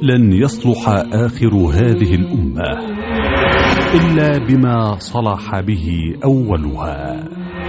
لن يصلح آخر هذه الأمة إلا بما صلح به أولها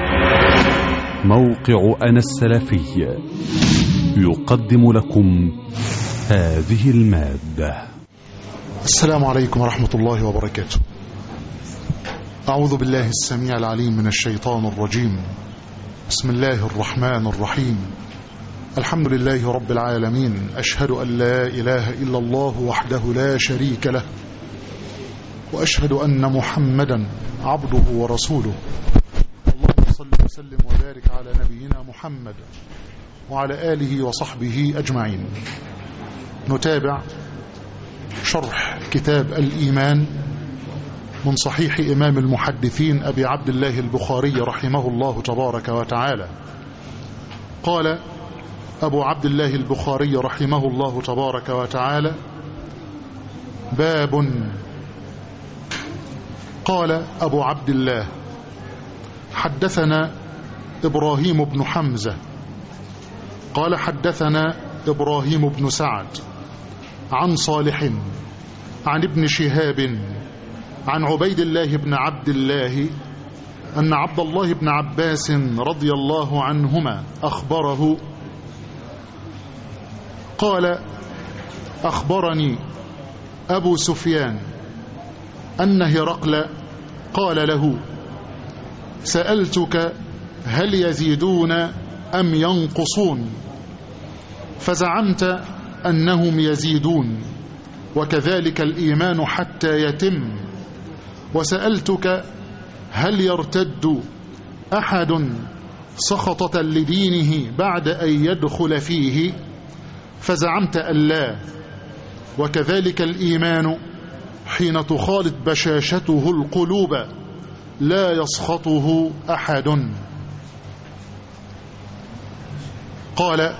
موقع أنا السلفي يقدم لكم هذه المادة السلام عليكم ورحمة الله وبركاته أعوذ بالله السميع العليم من الشيطان الرجيم بسم الله الرحمن الرحيم الحمد لله رب العالمين أشهد أن لا إله إلا الله وحده لا شريك له وأشهد أن محمدا عبده ورسوله اللهم صل وسلم وبارك على نبينا محمد وعلى آله وصحبه أجمعين نتابع شرح كتاب الإيمان من صحيح إمام المحدثين أبي عبد الله البخاري رحمه الله تبارك وتعالى قال أبو عبد الله البخاري رحمه الله تبارك وتعالى باب قال أبو عبد الله حدثنا إبراهيم بن حمزة قال حدثنا إبراهيم بن سعد عن صالح عن ابن شهاب عن عبيد الله بن عبد الله أن عبد الله بن عباس رضي الله عنهما أخبره قال أخبرني أبو سفيان أن هرقل قال له سألتك هل يزيدون أم ينقصون فزعمت أنهم يزيدون وكذلك الإيمان حتى يتم وسألتك هل يرتد أحد سخطة لدينه بعد أن يدخل فيه فزعمت أن لا وكذلك الإيمان حين تخالط بشاشته القلوب لا يسخطه أحد قال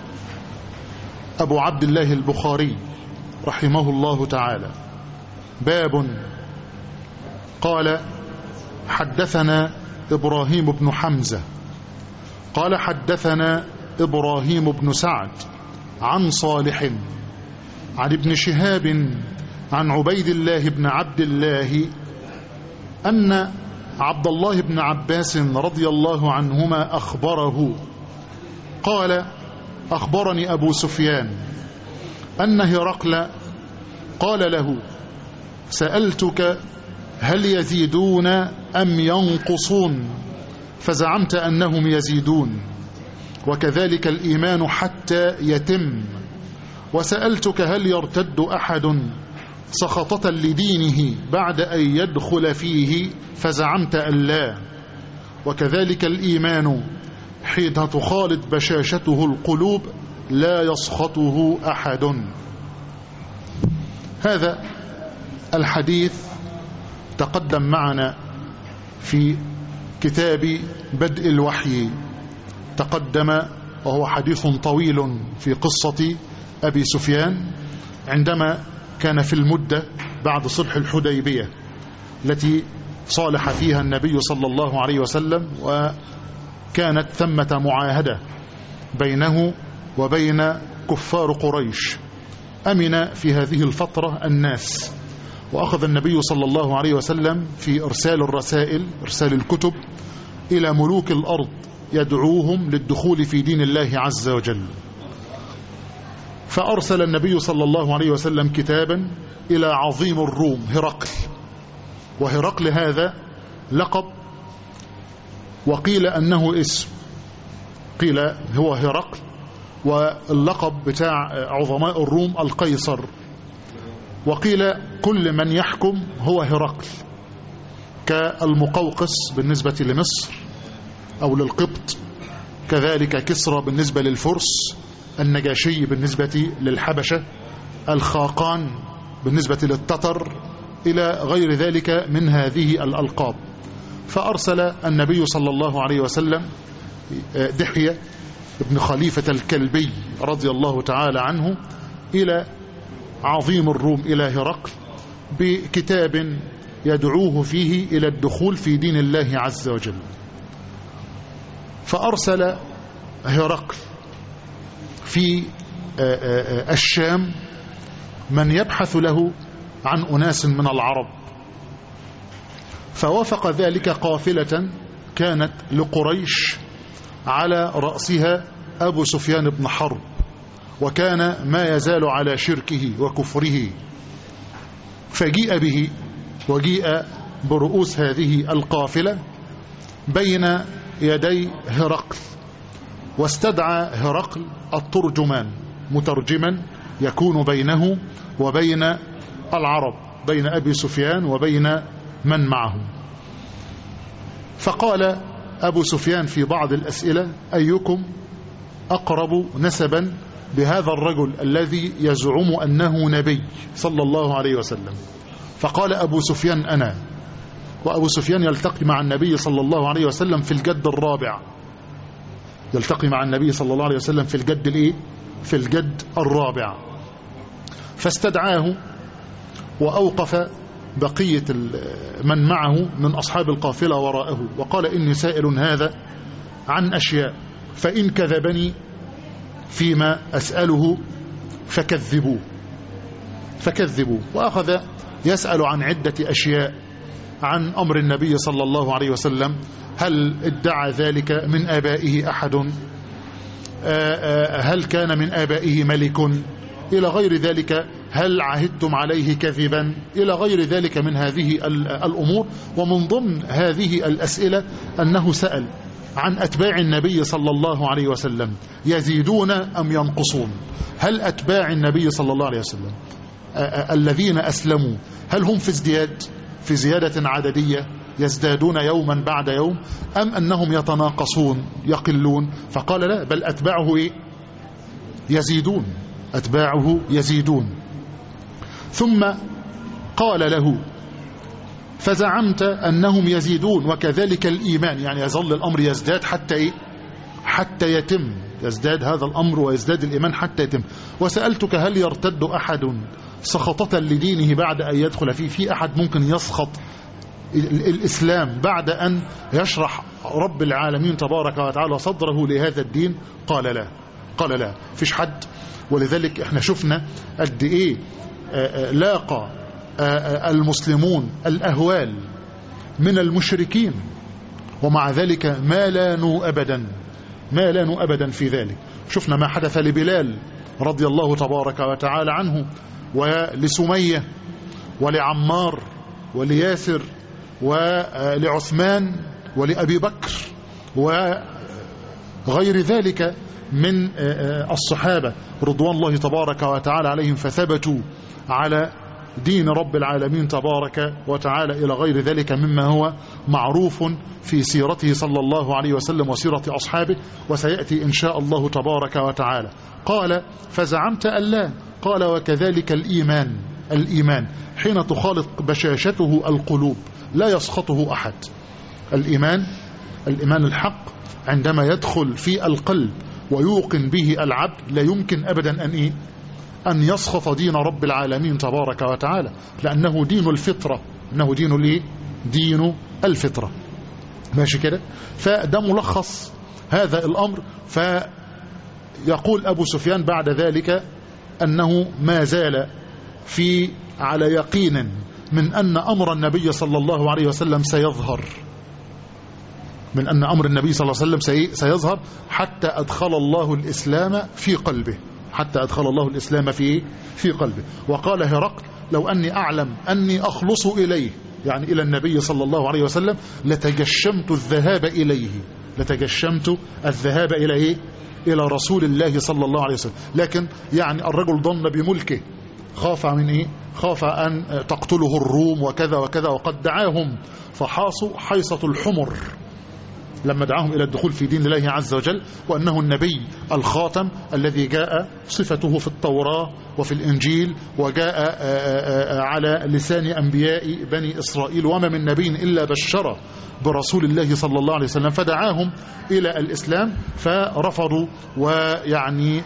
أبو عبد الله البخاري رحمه الله تعالى باب قال حدثنا إبراهيم بن حمزة قال حدثنا إبراهيم بن سعد عن صالح عن ابن شهاب عن عبيد الله بن عبد الله أن عبد الله بن عباس رضي الله عنهما أخبره قال أخبرني أبو سفيان أن هرقل قال له سألتك هل يزيدون أم ينقصون فزعمت أنهم يزيدون وكذلك الإيمان حتى يتم وسألتك هل يرتد أحد سخطة لدينه بعد أن يدخل فيه فزعمت أن لا وكذلك الإيمان حين تخالط بشاشته القلوب لا يسخطه أحد هذا الحديث تقدم معنا في كتاب بدء الوحي تقدم وهو حديث طويل في قصة أبي سفيان عندما كان في المدة بعد صلح الحديبية التي صالح فيها النبي صلى الله عليه وسلم وكانت ثمة معاهدة بينه وبين كفار قريش أمن في هذه الفترة الناس وأخذ النبي صلى الله عليه وسلم في إرسال الرسائل إرسال الكتب إلى ملوك الأرض يدعوهم للدخول في دين الله عز وجل فأرسل النبي صلى الله عليه وسلم كتابا إلى عظيم الروم هرقل وهرقل هذا لقب وقيل أنه اسم قيل هو هرقل واللقب بتاع عظماء الروم القيصر وقيل كل من يحكم هو هرقل كالمقوقس بالنسبة لمصر أو للقبط كذلك كسرى بالنسبة للفرس النجاشي بالنسبة للحبشة الخاقان بالنسبة للتتر إلى غير ذلك من هذه الألقاب فأرسل النبي صلى الله عليه وسلم دحية ابن خليفة الكلبي رضي الله تعالى عنه إلى عظيم الروم إلى هرقل بكتاب يدعوه فيه إلى الدخول في دين الله عز وجل فأرسل هرقل في الشام من يبحث له عن أناس من العرب فوافق ذلك قافلة كانت لقريش على رأسها أبو سفيان بن حرب وكان ما يزال على شركه وكفره فجيء به وجيء برؤوس هذه القافلة بين يدي هرقل واستدعى هرقل الترجمان مترجما يكون بينه وبين العرب بين أبي سفيان وبين من معه فقال أبو سفيان في بعض الأسئلة أيكم أقرب نسبا بهذا الرجل الذي يزعم أنه نبي صلى الله عليه وسلم فقال أبو سفيان أنا وأبو سفيان يلتقي مع النبي صلى الله عليه وسلم في الجد الرابع يلتقي مع النبي صلى الله عليه وسلم في الجد الإيه؟ في الجد الرابع فاستدعاه وأوقف بقية من معه من أصحاب القافلة وراءه وقال إني سائل هذا عن أشياء فإن كذبني فيما أسأله فكذبوه فكذبوه وأخذ يسأل عن عدة أشياء عن أمر النبي صلى الله عليه وسلم هل ادعى ذلك من آبائه أحد هل كان من آبائه ملك إلى غير ذلك هل عهدتم عليه كذبا إلى غير ذلك من هذه الأمور ومن ضمن هذه الأسئلة أنه سأل عن أتباع النبي صلى الله عليه وسلم يزيدون أم ينقصون هل أتباع النبي صلى الله عليه وسلم الذين أسلموا هل هم في ازدياد في زيادة عددية يزدادون يوما بعد يوم أم أنهم يتناقصون يقلون فقال لا بل أتباعه إيه؟ يزيدون أتباعه يزيدون ثم قال له فزعمت أنهم يزيدون وكذلك الإيمان يعني يظل الأمر يزداد حتى إيه؟ حتى يتم يزداد هذا الأمر ويزداد الإيمان حتى يتم وسألتك هل يرتد أحد سخطة لدينه بعد أن يدخل فيه في أحد ممكن يسخط الإسلام بعد أن يشرح رب العالمين تبارك وتعالى صدره لهذا الدين قال لا قال لا فيش حد ولذلك احنا شفنا قد ايه لاقى المسلمون الأهوال من المشركين ومع ذلك ما لانوا أبدا ما لانوا أبدا في ذلك شفنا ما حدث لبلال رضي الله تبارك وتعالى عنه ولسمية ولعمار ولياسر ولعثمان ولأبي بكر وغير ذلك من الصحابة رضوان الله تبارك وتعالى عليهم فثبتوا على دين رب العالمين تبارك وتعالى إلى غير ذلك مما هو معروف في سيرته صلى الله عليه وسلم وسيرة أصحابه وسيأتي إن شاء الله تبارك وتعالى قال فزعمت أن لا قال وكذلك الإيمان الإيمان حين تخالط بشاشته القلوب لا يسخطه أحد الإيمان الإيمان الحق عندما يدخل في القلب ويوقن به العبد لا يمكن أبدا أن إيه أن يسخط دين رب العالمين تبارك وتعالى لأنه دين الفطرة إنه دين الإيه دين الفطرة ماشي كده فده ملخص هذا الأمر فيقول أبو سفيان بعد ذلك أنه ما زال في على يقين من أن أمر النبي صلى الله عليه وسلم سيظهر من أن أمر النبي صلى الله عليه وسلم سيظهر حتى أدخل الله الإسلام في قلبه حتى أدخل الله الإسلام في في قلبه وقال هرقل لو أني أعلم أني أخلص إليه يعني إلى النبي صلى الله عليه وسلم لتجشمت الذهاب إليه لتجشمت الذهاب إلى إيه؟ إلى رسول الله صلى الله عليه وسلم لكن يعني الرجل ظن بملكه خاف من إيه؟ خاف أن تقتله الروم وكذا وكذا وقد دعاهم فحاصوا حيصة الحمر لما دعاهم إلى الدخول في دين الله عز وجل وأنه النبي الخاتم الذي جاء صفته في التوراة وفي الإنجيل وجاء على لسان أنبياء بني إسرائيل وما من نبي إلا بشر برسول الله صلى الله عليه وسلم فدعاهم إلى الإسلام فرفضوا ويعني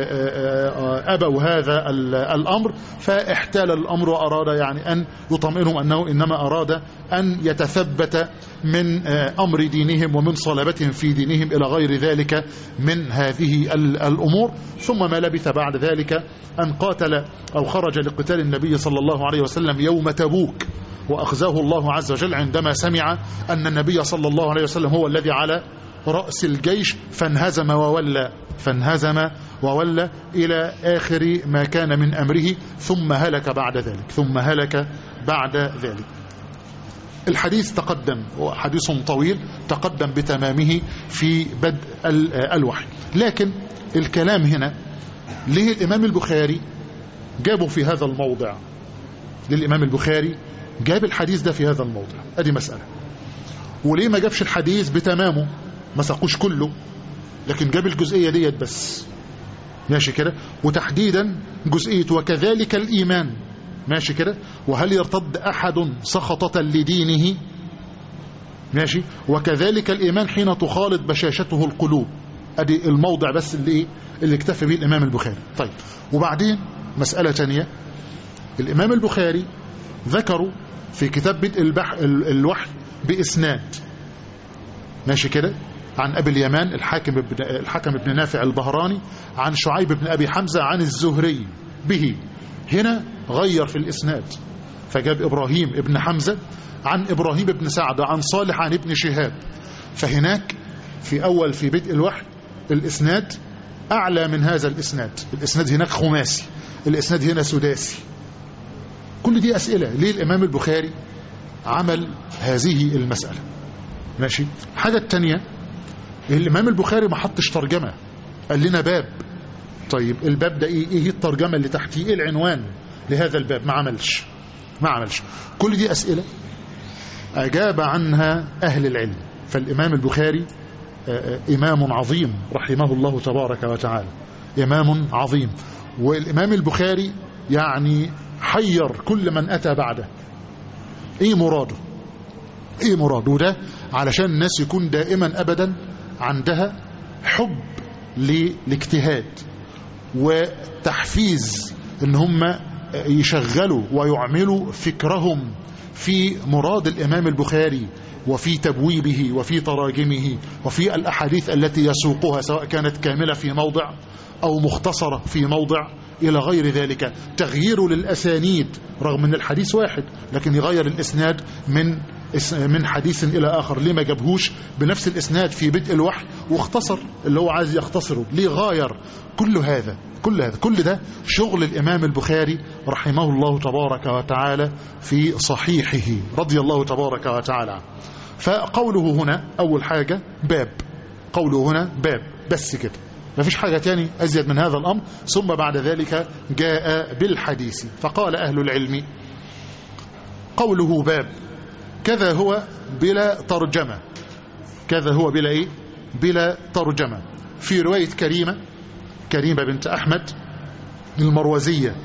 أبوا هذا الأمر فاحتال الأمر وأراد يعني أن يطمئنهم أنه إنما أراد أن يتثبت من أمر دينهم ومن صلابتهم في دينهم إلى غير ذلك من هذه الأمور ثم ما لبث بعد ذلك أن قاتل أو خرج لقتال النبي صلى الله عليه وسلم يوم تبوك وأخزاه الله عز وجل عندما سمع أن النبي صلى الله عليه وسلم هو الذي على رأس الجيش فانهزم وولى فانهزم وولى إلى آخر ما كان من أمره ثم هلك بعد ذلك ثم هلك بعد ذلك الحديث تقدم وحديث طويل تقدم بتمامه في بدء الوحي لكن الكلام هنا ليه الإمام البخاري جابه في هذا الموضع للإمام البخاري جاب الحديث ده في هذا الموضع ادي مسألة وليه ما جابش الحديث بتمامه ما ساقوش كله لكن جاب الجزئية ديت بس ماشي كده وتحديدا جزئية وكذلك الإيمان ماشي كده وهل يرتد أحد سخطة لدينه ماشي وكذلك الإيمان حين تخالط بشاشته القلوب ادي الموضع بس اللي ايه اللي اكتفى به الإمام البخاري طيب وبعدين مسألة تانية الإمام البخاري ذكروا في كتاب بدء البح الوحي بإسناد ماشي كده عن أبي اليمان الحاكم بن, الحكم بن نافع البهراني عن شعيب بن أبي حمزة عن الزهري به هنا غير في الإسناد فجاب إبراهيم ابن حمزة عن إبراهيم بن سعد عن صالح عن ابن شهاب فهناك في أول في بدء الوحي الإسناد أعلى من هذا الإسناد الإسناد هناك خماسي الإسناد هنا سداسي كل دي أسئلة ليه الإمام البخاري عمل هذه المسألة ماشي حاجة التانية الإمام البخاري ما حطش ترجمة قال لنا باب طيب الباب ده إيه, إيه الترجمة اللي تحتيه إيه العنوان لهذا الباب ما عملش ما عملش كل دي أسئلة أجاب عنها أهل العلم فالإمام البخاري إمام عظيم رحمه الله تبارك وتعالى إمام عظيم والإمام البخاري يعني حير كل من أتى بعده إيه مراده إيه مراده وده علشان الناس يكون دائما أبدا عندها حب للاجتهاد وتحفيز ان هم يشغلوا ويعملوا فكرهم في مراد الإمام البخاري وفي تبويبه وفي تراجمه وفي الأحاديث التي يسوقها سواء كانت كاملة في موضع أو مختصرة في موضع إلى غير ذلك تغيير للأسانيد رغم أن الحديث واحد لكن يغير الإسناد من من حديث إلى آخر ليه ما جابهوش بنفس الإسناد في بدء الوحي واختصر اللي هو عايز يختصره ليه غاير كل هذا كل هذا كل ده شغل الإمام البخاري رحمه الله تبارك وتعالى في صحيحه رضي الله تبارك وتعالى فقوله هنا أول حاجة باب قوله هنا باب بس كده ما فيش حاجة تاني أزيد من هذا الأمر ثم بعد ذلك جاء بالحديث فقال أهل العلم قوله باب كذا هو بلا ترجمة كذا هو بلا إيه بلا ترجمة في رواية كريمة كريمة بنت أحمد المروزية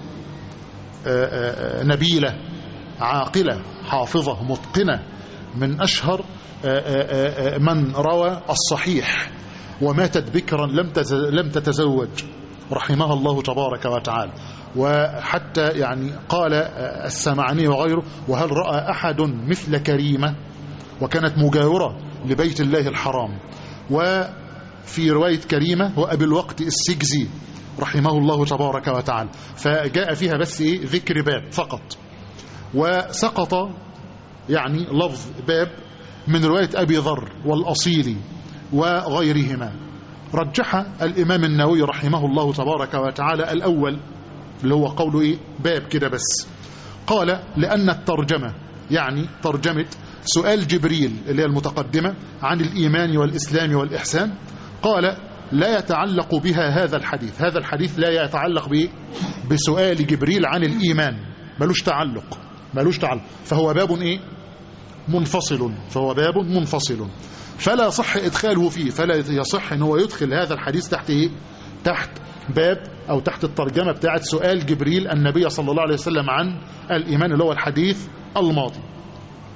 نبيلة عاقلة حافظة متقنة من أشهر من روى الصحيح وماتت بكرا لم لم تتزوج رحمها الله تبارك وتعالى وحتى يعني قال السمعني وغيره وهل رأى أحد مثل كريمة وكانت مجاورة لبيت الله الحرام وفي رواية كريمة هو أبي الوقت السجزي رحمه الله تبارك وتعالى فجاء فيها بس إيه ذكر باب فقط وسقط يعني لفظ باب من رواية أبي ذر والأصيلي وغيرهما رجح الإمام النووي رحمه الله تبارك وتعالى الأول اللي هو قوله إيه باب كده بس قال لأن الترجمة يعني ترجمة سؤال جبريل اللي هي المتقدمة عن الإيمان والإسلام والإحسان قال لا يتعلق بها هذا الحديث هذا الحديث لا يتعلق بإيه بسؤال جبريل عن الإيمان ملوش تعلق ملوش تعلق فهو باب إيه منفصل فهو باب منفصل فلا صح إدخاله فيه فلا يصح أنه يدخل هذا الحديث تحت إيه؟ تحت باب أو تحت الترجمة بتاعت سؤال جبريل النبي صلى الله عليه وسلم عن الإيمان اللي هو الحديث الماضي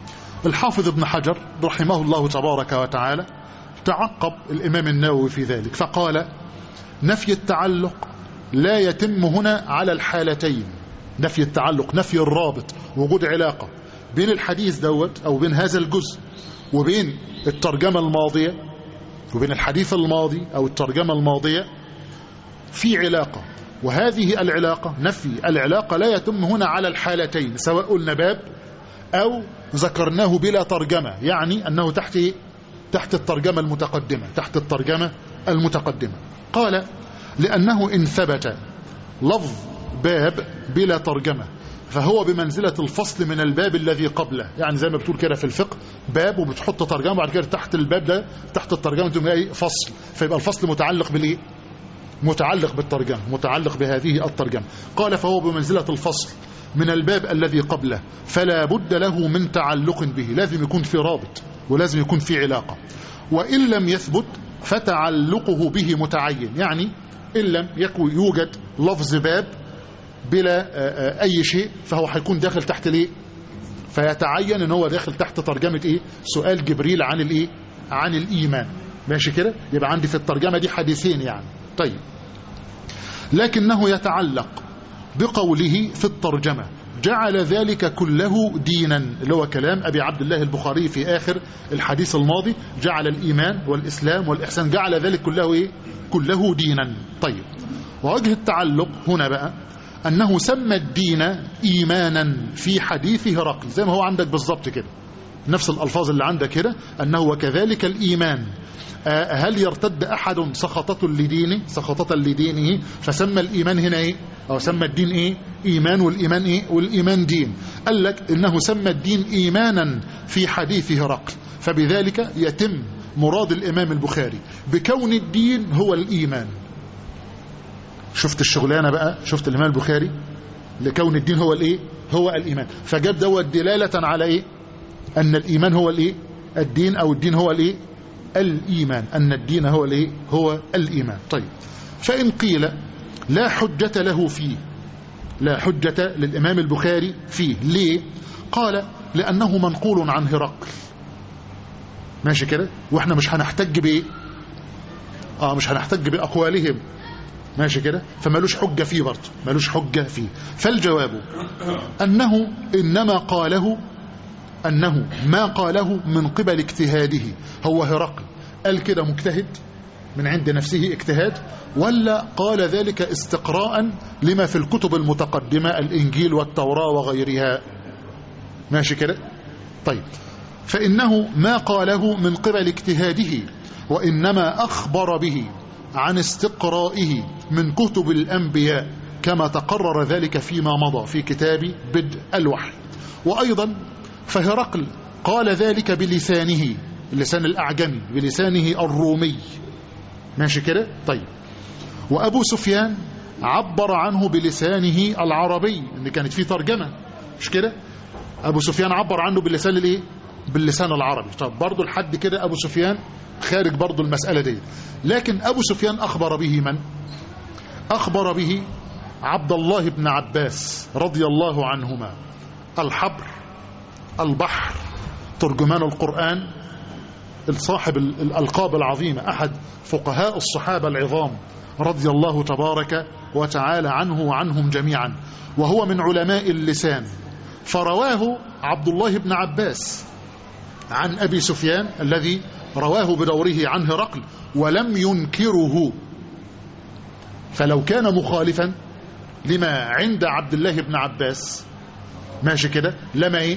الحافظ ابن حجر رحمه الله تبارك وتعالى تعقب الإمام النووي في ذلك فقال نفي التعلق لا يتم هنا على الحالتين نفي التعلق نفي الرابط وجود علاقة بين الحديث دوت أو بين هذا الجزء وبين الترجمة الماضية وبين الحديث الماضي أو الترجمة الماضية في علاقة وهذه العلاقة نفي العلاقة لا يتم هنا على الحالتين سواء قلنا باب أو ذكرناه بلا ترجمة يعني أنه تحت إيه؟ تحت الترجمة المتقدمة تحت الترجمة المتقدمة قال لأنه إن ثبت لفظ باب بلا ترجمة فهو بمنزلة الفصل من الباب الذي قبله يعني زي ما بتقول كده في الفقه باب وبتحط ترجمة بعد كده تحت الباب ده تحت الترجمة تقول ايه فصل فيبقى الفصل متعلق بالايه متعلق بالترجمة متعلق بهذه الترجمة قال فهو بمنزلة الفصل من الباب الذي قبله فلا بد له من تعلق به لازم يكون في رابط ولازم يكون في علاقة وإن لم يثبت فتعلقه به متعين يعني إن لم يكن يوجد لفظ باب بلا أي شيء فهو هيكون داخل تحت الايه فيتعين ان هو داخل تحت ترجمة ايه سؤال جبريل عن الايه عن الايمان ماشي كده يبقى عندي في الترجمة دي حديثين يعني طيب لكنه يتعلق بقوله في الترجمة جعل ذلك كله دينا اللي هو كلام أبي عبد الله البخاري في آخر الحديث الماضي جعل الإيمان والإسلام والإحسان جعل ذلك كله إيه؟ كله دينا طيب ووجه التعلق هنا بقى أنه سمى الدين إيمانا في حديث هرقل زي ما هو عندك بالظبط كده نفس الألفاظ اللي عندك كده أنه وكذلك الإيمان هل يرتد أحد سخطة لدينه سخطة لدينه فسمى الإيمان هنا إيه أو سمى الدين إيه إيمان والإيمان إيه والإيمان دين قال لك إنه سمى الدين إيمانا في حديث هرقل فبذلك يتم مراد الإمام البخاري بكون الدين هو الإيمان شفت الشغلانة بقى شفت الإمام البخاري لكون الدين هو الإيه هو الإيمان فجاب دوت دلالة على إيه أن الإيمان هو الإيه الدين أو الدين هو الإيه الإيمان أن الدين هو الإيه هو الإيمان طيب فإن قيل لا حجة له فيه لا حجة للإمام البخاري فيه ليه قال لأنه منقول عن هرقل ماشي كده واحنا مش هنحتج بايه اه مش هنحتج باقوالهم ماشي كده فمالوش حجة فيه برضه مالوش حجة فيه فالجواب أنه إنما قاله أنه ما قاله من قبل اجتهاده هو هرقل قال كده مجتهد من عند نفسه اجتهاد ولا قال ذلك استقراء لما في الكتب المتقدمة الإنجيل والتوراة وغيرها ماشي كده طيب فإنه ما قاله من قبل اجتهاده وإنما أخبر به عن استقرائه من كتب الأنبياء كما تقرر ذلك فيما مضى في كتاب بدء الوحي وأيضا فهرقل قال ذلك بلسانه اللسان الأعجمي بلسانه الرومي ماشي كده طيب وأبو سفيان عبر عنه بلسانه العربي ان كانت فيه ترجمة مش كده أبو سفيان عبر عنه باللسان الايه باللسان العربي طب برضه لحد كده أبو سفيان خارج برضه المسألة دي لكن أبو سفيان أخبر به من أخبر به عبد الله بن عباس رضي الله عنهما الحبر البحر ترجمان القرآن صاحب الألقاب العظيمة أحد فقهاء الصحابة العظام رضي الله تبارك وتعالى عنه وعنهم جميعا وهو من علماء اللسان فرواه عبد الله بن عباس عن أبي سفيان الذي رواه بدوره عن هرقل ولم ينكره فلو كان مخالفا لما عند عبد الله بن عباس ماشي كده لما ايه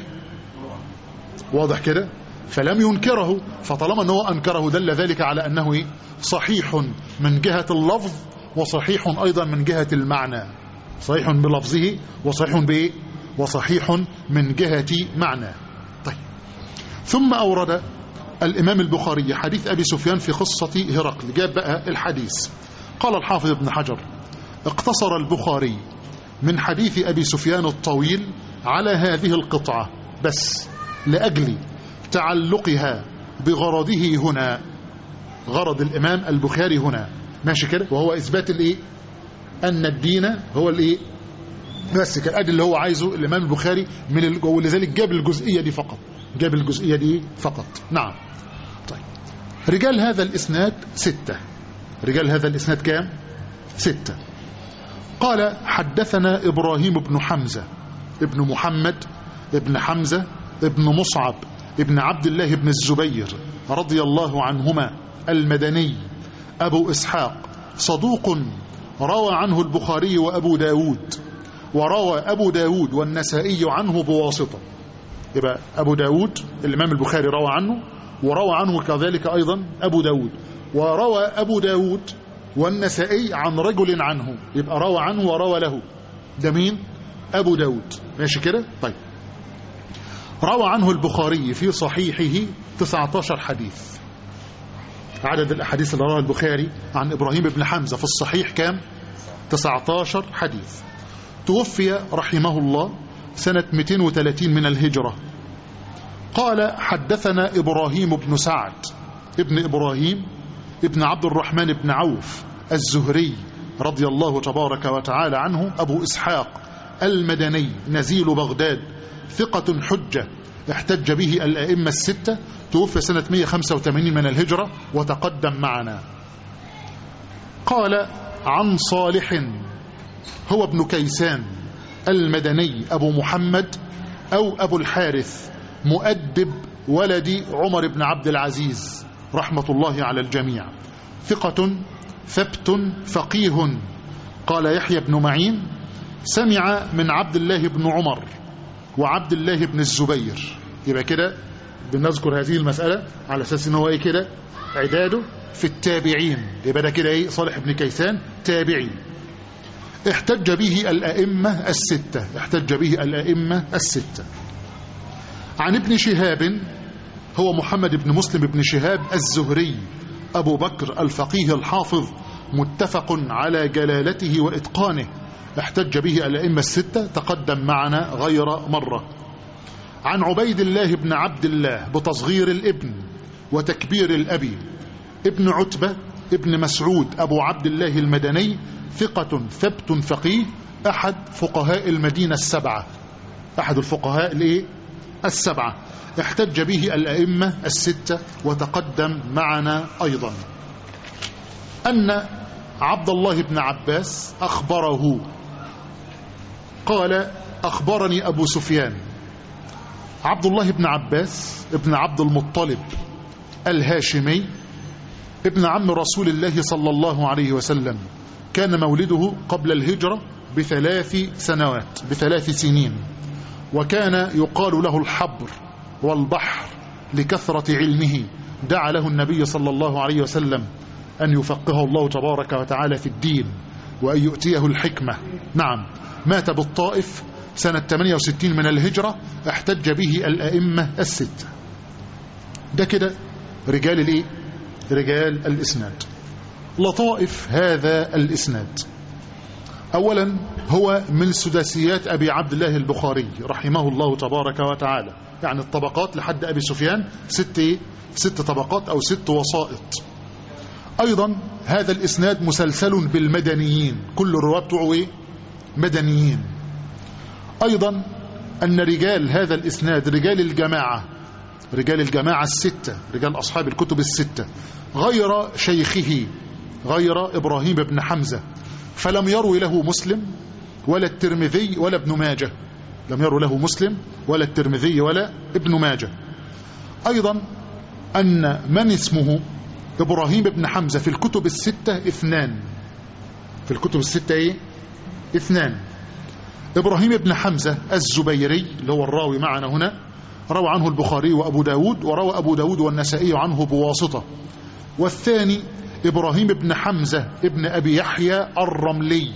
واضح كده فلم ينكره فطالما أنه أنكره دل ذلك على أنه إيه؟ صحيح من جهة اللفظ وصحيح أيضا من جهة المعنى صحيح بلفظه وصحيح بإيه وصحيح من جهة معنى طيب ثم أورد الإمام البخاري حديث أبي سفيان في قصة هرقل جاب بقى الحديث قال الحافظ ابن حجر اقتصر البخاري من حديث أبي سفيان الطويل على هذه القطعة بس لأجل تعلقها بغرضه هنا غرض الإمام البخاري هنا ماشي كده وهو إثبات الإيه أن الدين هو الإيه بس كده ادي اللي هو عايزه الإمام البخاري من ال... ولذلك جاب الجزئية دي فقط جاب الجزئية دي فقط نعم طيب رجال هذا الإسناد ستة رجال هذا الإسناد كام ستة قال حدثنا إبراهيم بن حمزة ابن محمد ابن حمزة ابن مصعب ابن عبد الله بن الزبير رضي الله عنهما المدني أبو إسحاق صدوق روى عنه البخاري وأبو داود وروى أبو داود والنسائي عنه بواسطة يبقى أبو داود الإمام البخاري روى عنه وروى عنه كذلك أيضا أبو داود وروى أبو داود والنسائي عن رجل عنه يبقى روى عنه وروى له ده مين أبو داود ماشي كده طيب روى عنه البخاري في صحيحه 19 حديث عدد الأحاديث اللي رواه البخاري عن إبراهيم بن حمزة في الصحيح كام 19 حديث توفي رحمه الله سنة 230 من الهجرة قال حدثنا إبراهيم بن سعد ابن إبراهيم ابن عبد الرحمن بن عوف الزهري رضي الله تبارك وتعالى عنه أبو إسحاق المدني نزيل بغداد ثقة حجة احتج به الأئمة الستة توفي سنة 185 من الهجرة وتقدم معنا قال عن صالح هو ابن كيسان المدني أبو محمد أو أبو الحارث مؤدب ولد عمر بن عبد العزيز رحمة الله على الجميع ثقة ثبت فقيه قال يحيى بن معين سمع من عبد الله بن عمر وعبد الله بن الزبير يبقى كده بنذكر هذه المسألة على أساس ان هو ايه كده عداده في التابعين يبقى ده كده ايه صالح بن كيسان تابعي احتج به الأئمة الستة احتج به الأئمة الستة عن ابن شهاب هو محمد بن مسلم بن شهاب الزهري أبو بكر الفقيه الحافظ متفق على جلالته وإتقانه احتج به الأئمة الستة تقدم معنا غير مرة عن عبيد الله بن عبد الله بتصغير الابن وتكبير الأبي ابن عتبة ابن مسعود أبو عبد الله المدني ثقة ثبت فقيه أحد فقهاء المدينة السبعة أحد الفقهاء الايه السبعة احتج به الأئمة الستة وتقدم معنا أيضا أن عبد الله بن عباس أخبره قال أخبرني أبو سفيان عبد الله بن عباس ابن عبد المطلب الهاشمي ابن عم رسول الله صلى الله عليه وسلم كان مولده قبل الهجرة بثلاث سنوات بثلاث سنين وكان يقال له الحبر والبحر لكثرة علمه دعا له النبي صلى الله عليه وسلم أن يفقهه الله تبارك وتعالى في الدين وأن يؤتيه الحكمة نعم مات بالطائف سنة 68 من الهجرة احتج به الأئمة الستة ده كده رجال الايه رجال الإسناد لطائف هذا الإسناد أولا هو من سداسيات أبي عبد الله البخاري رحمه الله تبارك وتعالى يعني الطبقات لحد أبي سفيان ست, إيه؟ ست طبقات أو ست وسائط أيضا هذا الإسناد مسلسل بالمدنيين كل الرواة بتوعه إيه؟ مدنيين أيضا أن رجال هذا الإسناد رجال الجماعة رجال الجماعة الستة رجال أصحاب الكتب الستة غير شيخه غير إبراهيم بن حمزة فلم يروي له مسلم ولا الترمذي ولا ابن ماجه لم يروي له مسلم ولا الترمذي ولا ابن ماجه أيضا أن من اسمه إبراهيم بن حمزة في الكتب الستة اثنان في الكتب الستة ايه اثنان إبراهيم بن حمزة الزبيري اللي هو الراوي معنا هنا روى عنه البخاري وأبو داود وروى أبو داود والنسائي عنه بواسطة والثاني إبراهيم بن حمزة ابن أبي يحيى الرملي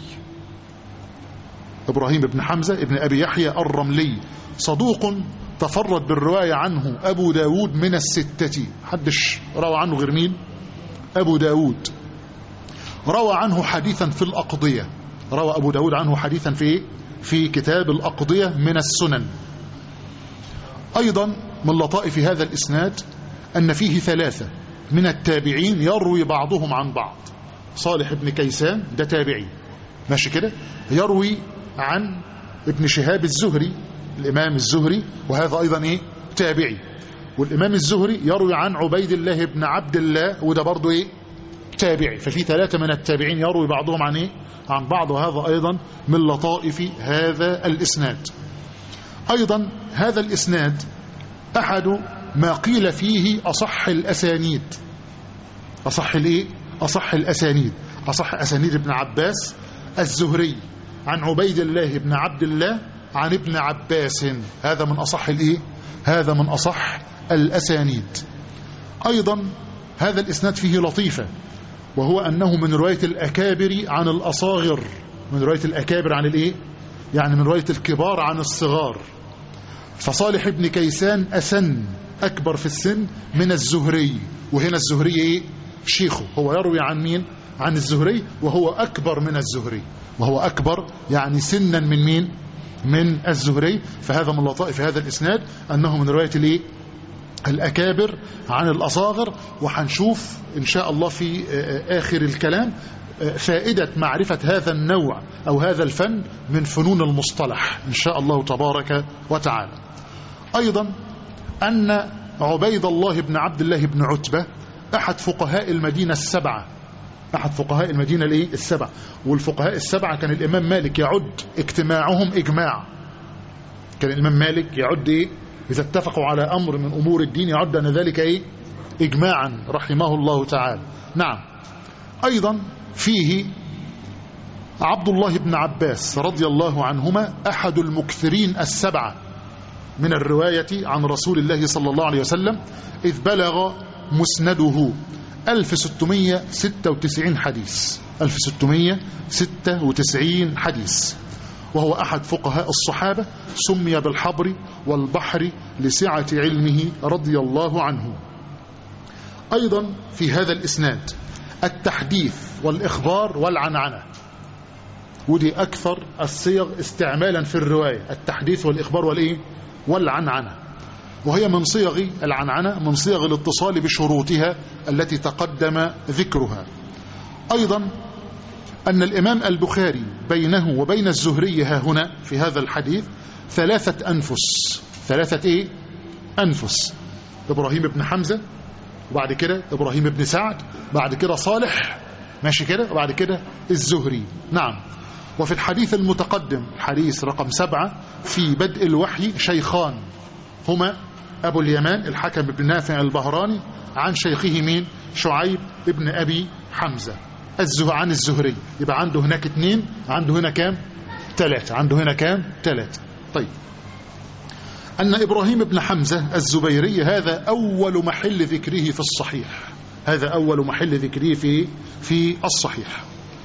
إبراهيم بن حمزة ابن أبي يحيى الرملي صدوق تفرد بالرواية عنه أبو داود من الستة حدش روى عنه غير مين أبو داود روى عنه حديثا في الأقضية روى أبو داود عنه حديثا في في كتاب الأقضية من السنن أيضا من لطائف هذا الإسناد أن فيه ثلاثة من التابعين يروي بعضهم عن بعض صالح بن كيسان ده تابعي ماشي كده يروي عن ابن شهاب الزهري الإمام الزهري وهذا أيضا إيه تابعي والإمام الزهري يروي عن عبيد الله بن عبد الله وده برضه إيه تابعي ففي ثلاثة من التابعين يروي بعضهم عن إيه عن بعض وهذا أيضا من لطائف هذا الإسناد أيضا هذا الإسناد أحد ما قيل فيه أصح الأسانيد أصح الإيه أصح الأسانيد أصح أسانيد ابن عباس الزهري عن عبيد الله بن عبد الله عن ابن عباس هذا من أصح الإيه هذا من أصح الأسانيد أيضا هذا الإسناد فيه لطيفة وهو أنه من رواية الأكابر عن الأصاغر من رواية الأكابر عن الإيه يعني من رواية الكبار عن الصغار فصالح بن كيسان أسن أكبر في السن من الزهري وهنا الزهري إيه شيخه هو يروي عن مين عن الزهري وهو أكبر من الزهري وهو أكبر يعني سنا من مين من الزهري فهذا من لطائف هذا الإسناد أنه من رواية الإيه الأكابر عن الأصاغر وحنشوف إن شاء الله في آخر الكلام فائدة معرفة هذا النوع أو هذا الفن من فنون المصطلح إن شاء الله تبارك وتعالى أيضا أن عبيد الله بن عبد الله بن عتبة أحد فقهاء المدينة السبعة أحد فقهاء المدينة الإيه؟ السبعة والفقهاء السبعة كان الإمام مالك يعد اجتماعهم إجماع كان الإمام مالك يعد إيه؟ إذا اتفقوا على أمر من أمور الدين يعد أن ذلك إيه؟ إجماعا رحمه الله تعالى نعم أيضا فيه عبد الله بن عباس رضي الله عنهما أحد المكثرين السبعة من الرواية عن رسول الله صلى الله عليه وسلم إذ بلغ مسنده 1696 حديث 1696 حديث وهو أحد فقهاء الصحابة سمي بالحبر والبحر لسعة علمه رضي الله عنه أيضا في هذا الإسناد التحديث والإخبار والعنعنة ودي أكثر الصيغ استعمالا في الرواية التحديث والإخبار والإيه والعنعنة وهي من صيغ العنعنة من صيغ الاتصال بشروطها التي تقدم ذكرها أيضا أن الإمام البخاري بينه وبين الزهري ها هنا في هذا الحديث ثلاثة أنفس ثلاثة إيه؟ أنفس إبراهيم بن حمزة وبعد كده إبراهيم بن سعد بعد كده صالح ماشي كده وبعد كده الزهري نعم وفي الحديث المتقدم حديث رقم سبعة في بدء الوحي شيخان هما أبو اليمان الحكم بن نافع البهراني عن شيخه مين شعيب ابن أبي حمزة الزه عن الزهري يبقى عنده هناك اثنين عنده هنا كام ثلاثة عنده هنا كام ثلاثة طيب أن إبراهيم بن حمزة الزبيري هذا أول محل ذكره في الصحيح هذا أول محل ذكره في في الصحيح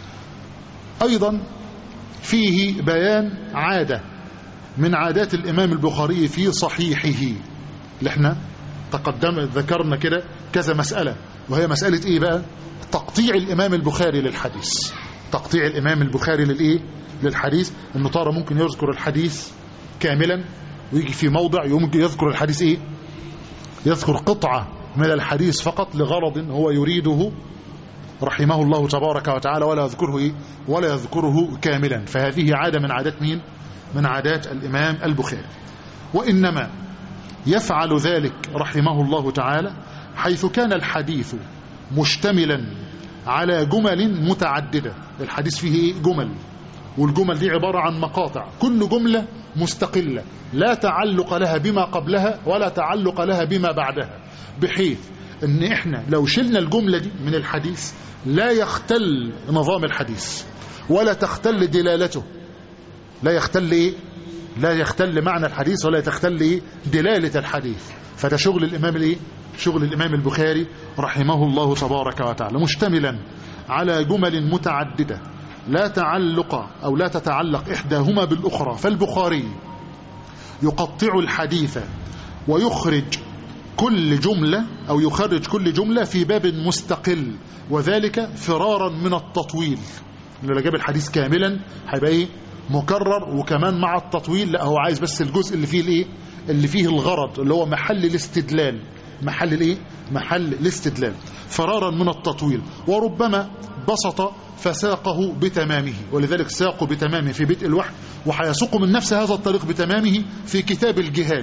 أيضا فيه بيان عادة من عادات الإمام البخاري في صحيحه اللي احنا تقدم ذكرنا كده كذا مسألة وهي مسألة ايه بقى تقطيع الإمام البخاري للحديث تقطيع الإمام البخاري للإيه للحديث انه ترى ممكن يذكر الحديث كاملا ويجي في موضع يمكن يذكر الحديث ايه يذكر قطعة من الحديث فقط لغرض هو يريده رحمه الله تبارك وتعالى ولا يذكره إيه؟ ولا يذكره كاملا فهذه عادة من عادات مين من عادات الإمام البخاري وإنما يفعل ذلك رحمه الله تعالى حيث كان الحديث مشتملا على جمل متعددة الحديث فيه إيه؟ جمل والجمل دي عبارة عن مقاطع كل جملة مستقلة لا تعلق لها بما قبلها ولا تعلق لها بما بعدها بحيث ان احنا لو شلنا الجملة دي من الحديث لا يختل نظام الحديث ولا تختل دلالته لا يختل ايه لا يختل معنى الحديث ولا تختل ايه دلالة الحديث فده شغل الامام الايه شغل الامام البخاري رحمه الله تبارك وتعالى مشتملا على جمل متعددة لا تعلق او لا تتعلق احداهما بالاخرى فالبخاري يقطع الحديث ويخرج كل جملة أو يخرج كل جملة في باب مستقل وذلك فرارا من التطويل لو جاب الحديث كاملا هيبقى ايه مكرر وكمان مع التطويل لا هو عايز بس الجزء اللي فيه الايه اللي فيه الغرض اللي هو محل الاستدلال محل الايه محل الاستدلال فرارا من التطويل وربما بسط فساقه بتمامه ولذلك ساقه بتمامه في بدء الوحي وحيسوق من نفس هذا الطريق بتمامه في كتاب الجهاد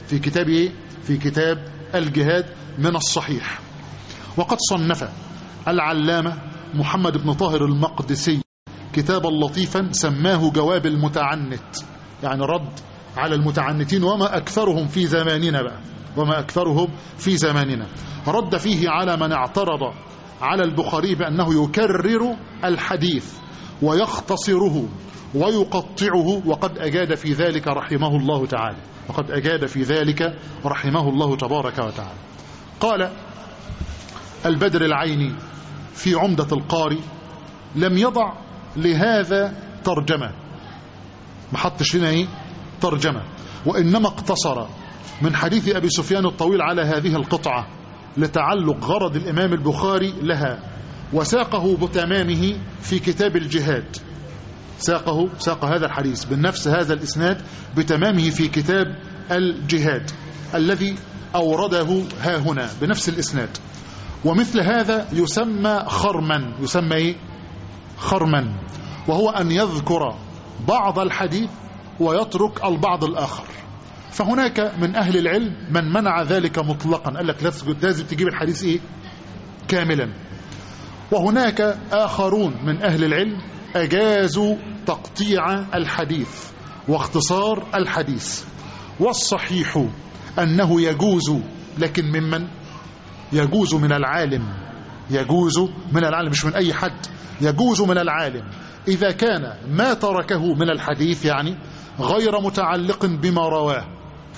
في كتاب إيه؟ في كتاب الجهاد من الصحيح وقد صنف العلامة محمد بن طاهر المقدسي كتابا لطيفا سماه جواب المتعنت يعني رد على المتعنتين وما أكثرهم في زماننا بقى وما أكثرهم في زماننا رد فيه على من اعترض على البخاري بأنه يكرر الحديث ويختصره ويقطعه وقد أجاد في ذلك رحمه الله تعالى وقد أجاد في ذلك رحمه الله تبارك وتعالى قال البدر العيني في عمدة القاري لم يضع لهذا ترجمة ما حطش لنا ايه ترجمة وإنما اقتصر من حديث أبي سفيان الطويل على هذه القطعة لتعلق غرض الإمام البخاري لها وساقه بتمامه في كتاب الجهاد ساقه ساق هذا الحديث بالنفس هذا الإسناد بتمامه في كتاب الجهاد الذي أورده ها هنا بنفس الإسناد ومثل هذا يسمى خرما يسمى إيه؟ خرما وهو أن يذكر بعض الحديث ويترك البعض الآخر فهناك من أهل العلم من منع ذلك مطلقا قال لك لازم تجيب الحديث إيه؟ كاملا وهناك آخرون من أهل العلم أجازوا تقطيع الحديث واختصار الحديث والصحيح أنه يجوز لكن ممن يجوز من العالم يجوز من العالم مش من أي حد يجوز من العالم إذا كان ما تركه من الحديث يعني غير متعلق بما رواه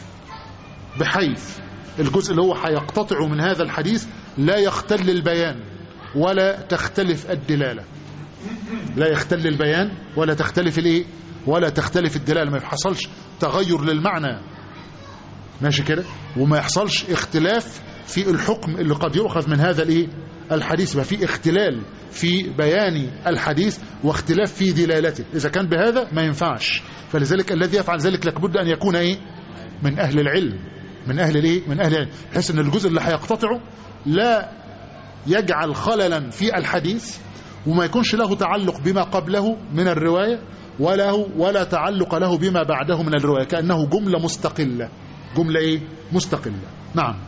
بحيث الجزء اللي هو هيقتطع من هذا الحديث لا يختل البيان ولا تختلف الدلالة لا يختل البيان ولا تختلف الايه ولا تختلف الدلالة ما يحصلش تغير للمعنى ماشي كده وما يحصلش اختلاف في الحكم اللي قد يؤخذ من هذا الايه الحديث يبقى في اختلال في بيان الحديث واختلاف في دلالته إذا كان بهذا ما ينفعش فلذلك الذي يفعل ذلك لابد أن يكون ايه من أهل العلم من أهل الايه من أهل العلم بحيث أن الجزء اللي هيقتطعه لا يجعل خللا في الحديث وما يكونش له تعلق بما قبله من الرواية وله ولا تعلق له بما بعده من الرواية كأنه جملة مستقلة جملة ايه مستقلة نعم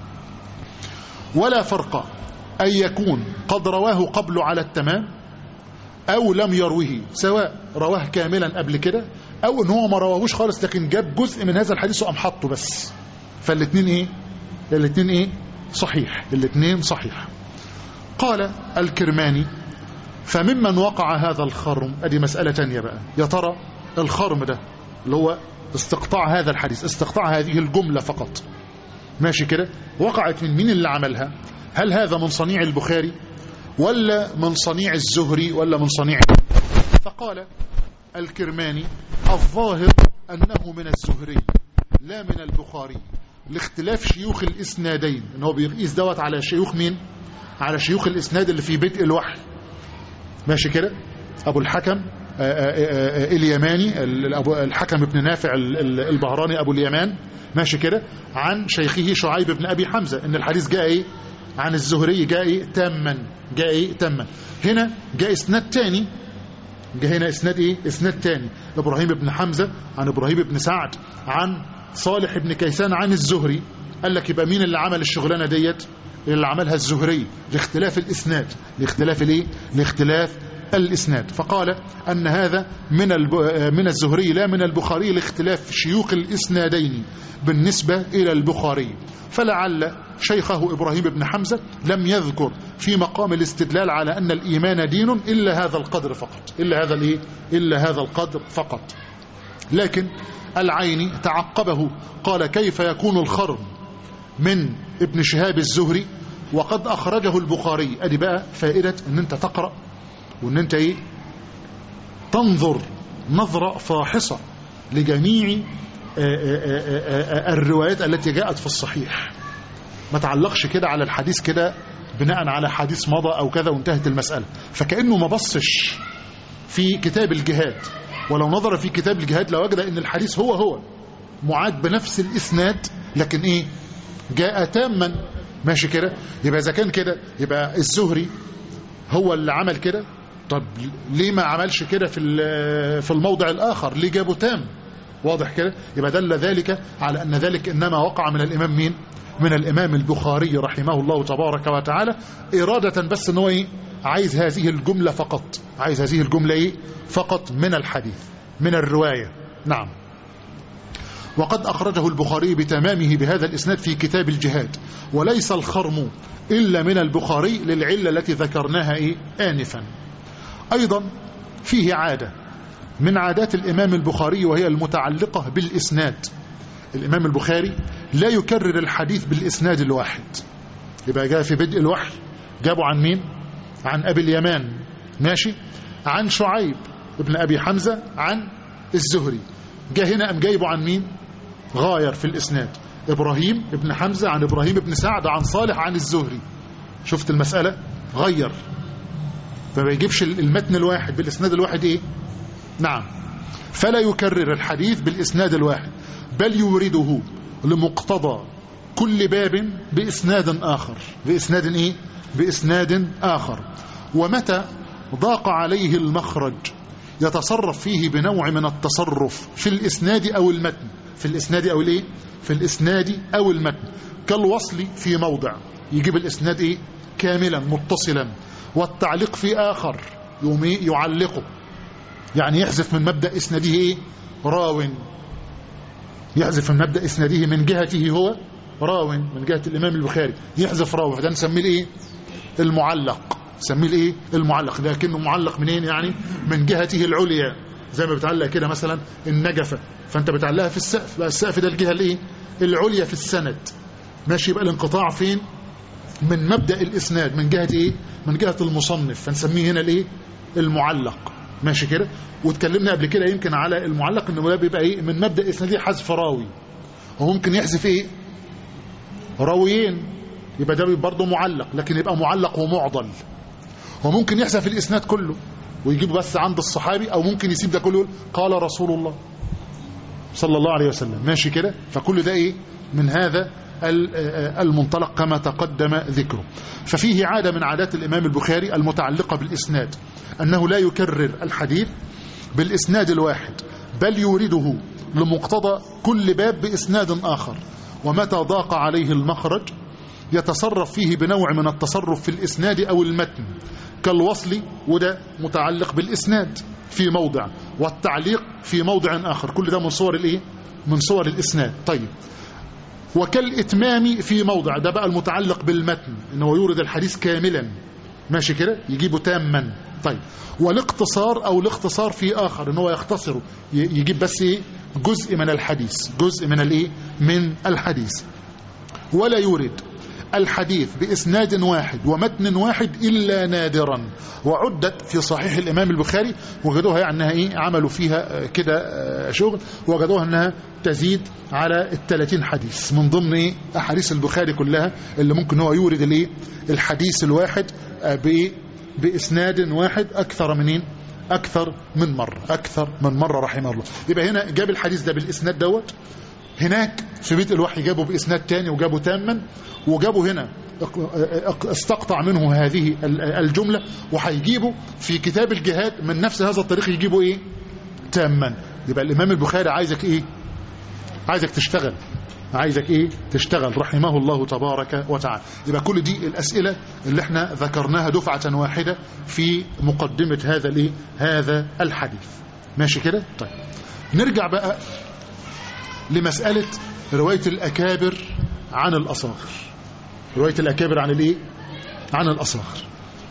ولا فرق أن يكون قد رواه قبل على التمام أو لم يروه سواء رواه كاملا قبل كده أو إن هو ما رواهوش خالص لكن جاب جزء من هذا الحديث وقام حطه بس فالاثنين إيه الاثنين إيه صحيح الاثنين صحيح قال الكرماني فممن وقع هذا الخرم ادي مسألة تانية بقى يا ترى الخرم ده اللي هو استقطاع هذا الحديث استقطاع هذه الجملة فقط ماشي كده وقعت من مين اللي عملها هل هذا من صنيع البخاري ولا من صنيع الزهري ولا من صنيع فقال الكرماني الظاهر أنه من الزهري لا من البخاري لاختلاف شيوخ الإسنادين ان هو بيقيس دوت على شيوخ مين على شيوخ الإسناد اللي في بدء الوحي ماشي كده أبو الحكم اليماني الحكم ابن نافع البهراني أبو اليمان ماشي كده عن شيخه شعيب بن أبي حمزة إن الحديث جاء إيه عن الزهري جاء إيه تاما جاء إيه تاما هنا جاء إسناد تاني جاء هنا إسناد إيه إسناد تاني إبراهيم بن حمزة عن إبراهيم بن سعد عن صالح بن كيسان عن الزهري قال لك يبقى مين اللي عمل الشغلانة ديت اللي عملها الزهري لاختلاف الإسناد لاختلاف الايه لاختلاف الإسناد فقال أن هذا من من الزهري لا من البخاري لاختلاف شيوخ الإسنادين بالنسبة إلى البخاري فلعل شيخه إبراهيم بن حمزة لم يذكر في مقام الاستدلال على أن الإيمان دين إلا هذا القدر فقط إلا هذا الإيه؟ إلا هذا القدر فقط لكن العيني تعقبه قال كيف يكون الخرم من ابن شهاب الزهري وقد أخرجه البخاري أدي بقى فائدة أن أنت تقرأ وأن أنت إيه تنظر نظرة فاحصة لجميع الروايات التي جاءت في الصحيح ما تعلقش كده على الحديث كده بناء على حديث مضى أو كذا وانتهت المسألة فكأنه ما بصش في كتاب الجهاد ولو نظر في كتاب الجهاد لوجد ان الحديث هو هو معاد بنفس الإسناد لكن إيه جاء تاما ماشي كده يبقى إذا كان كده يبقى الزهري هو اللي عمل كده طب ليه ما عملش كده في في الموضع الآخر ليه جابه تام واضح كده يبقى دل ذلك على أن ذلك إنما وقع من الإمام مين من الإمام البخاري رحمه الله تبارك وتعالى إرادة بس أنه إيه عايز هذه الجملة فقط عايز هذه الجملة إيه فقط من الحديث من الرواية نعم وقد أخرجه البخاري بتمامه بهذا الإسناد في كتاب الجهاد وليس الخرم إلا من البخاري للعلة التي ذكرناها إيه آنفا أيضا فيه عادة من عادات الإمام البخاري وهي المتعلقة بالإسناد الإمام البخاري لا يكرر الحديث بالإسناد الواحد يبقى جاء في بدء الوحي جابوا عن مين عن أبي اليمان ماشي عن شعيب ابن أبي حمزة عن الزهري جاء هنا أم جايبه عن مين غاير في الإسناد إبراهيم ابن حمزة عن إبراهيم ابن سعد عن صالح عن الزهري شفت المسألة غير فما يجيبش المتن الواحد بالإسناد الواحد إيه نعم فلا يكرر الحديث بالإسناد الواحد بل يورده لمقتضى كل باب بإسناد آخر بإسناد إيه بإسناد آخر ومتى ضاق عليه المخرج يتصرف فيه بنوع من التصرف في الإسناد أو المتن في الإسناد أو الإيه في الإسناد أو المتن كالوصل في موضع يجيب الإسناد إيه كاملا متصلا والتعليق في آخر يعلقه يعني يحذف من مبدأ إسناده إيه راو يحذف من مبدأ إسناده من جهته هو راو من جهة الإمام البخاري يحذف راو ده نسميه الإيه المعلق نسميه الإيه المعلق لكنه معلق منين يعني من جهته العليا زي ما بتعلق كده مثلا النجفة فأنت بتعلقها في السقف لا السقف ده الجهة الإيه العليا في السند ماشي يبقى الانقطاع فين من مبدأ الإسناد من جهة إيه من جهة المصنف فنسميه هنا الإيه المعلق ماشي كده واتكلمنا قبل كده يمكن على المعلق انه ده بيبقى ايه من مبدا اسنادي حذف راوي وممكن يحذف ايه راويين يبقى ده برضه معلق لكن يبقى معلق ومعضل وممكن يحذف الاسناد كله ويجيب بس عند الصحابي او ممكن يسيب ده كله قال رسول الله صلى الله عليه وسلم ماشي كده فكل ده ايه من هذا المنطلق كما تقدم ذكره ففيه عادة من عادات الإمام البخاري المتعلقة بالإسناد أنه لا يكرر الحديث بالإسناد الواحد بل يورده لمقتضى كل باب بإسناد آخر ومتى ضاق عليه المخرج يتصرف فيه بنوع من التصرف في الإسناد أو المتن كالوصل وده متعلق بالإسناد في موضع والتعليق في موضع آخر كل ده من صور الإيه؟ من صور الإسناد طيب وكالإتمام في موضع ده بقى المتعلق بالمتن إنه يورد الحديث كاملا ماشي كده يجيبه تاما طيب والاقتصار أو الاختصار في آخر إنه يختصره يجيب بس إيه جزء من الحديث جزء من الإيه من الحديث ولا يورد الحديث بإسناد واحد ومتن واحد إلا نادرا وعدت في صحيح الإمام البخاري وجدوها يعني أنها إيه عملوا فيها كده شغل وجدوها أنها تزيد على الثلاثين حديث من ضمن إيه أحاديث البخاري كلها اللي ممكن هو يورد الإيه الحديث الواحد بإسناد واحد أكثر من إيه أكثر من مرة أكثر من مرة رحمه الله يبقى هنا جاب الحديث ده بالإسناد دوت هناك في بيت الوحي جابوا بإسناد تاني وجابوا تاما وجابوا هنا استقطع منه هذه الجملة وهيجيبوا في كتاب الجهاد من نفس هذا الطريق يجيبوا ايه تاما يبقى الإمام البخاري عايزك ايه عايزك تشتغل عايزك ايه تشتغل رحمه الله تبارك وتعالى يبقى كل دي الأسئلة اللي احنا ذكرناها دفعة واحدة في مقدمة هذا الايه هذا الحديث ماشي كده طيب نرجع بقى لمسألة رواية الأكابر عن الأصاغر رواية الأكابر عن الإيه؟ عن الأصاغر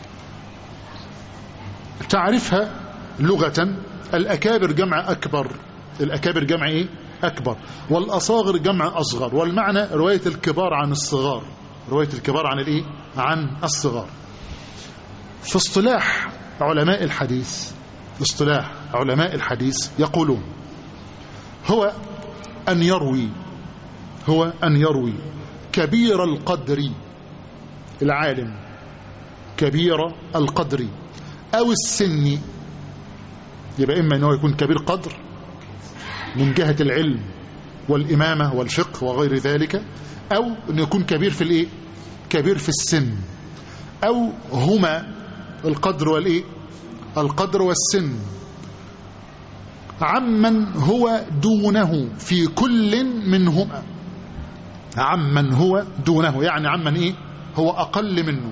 تعرفها لغة الأكابر جمع أكبر الأكابر جمع إيه؟ أكبر والأصاغر جمع أصغر والمعنى رواية الكبار عن الصغار رواية الكبار عن الإيه؟ عن الصغار في اصطلاح علماء الحديث اصطلاح علماء الحديث يقولون هو أن يروي هو أن يروي كبير القدر العالم كبير القدر أو السن يبقى إما أنه يكون كبير قدر من جهة العلم والإمامة والفقه وغير ذلك أو أنه يكون كبير في الإيه كبير في السن أو هما القدر والإيه القدر والسن عمن هو دونه في كل منهما عمن هو دونه يعني عمن ايه هو اقل منه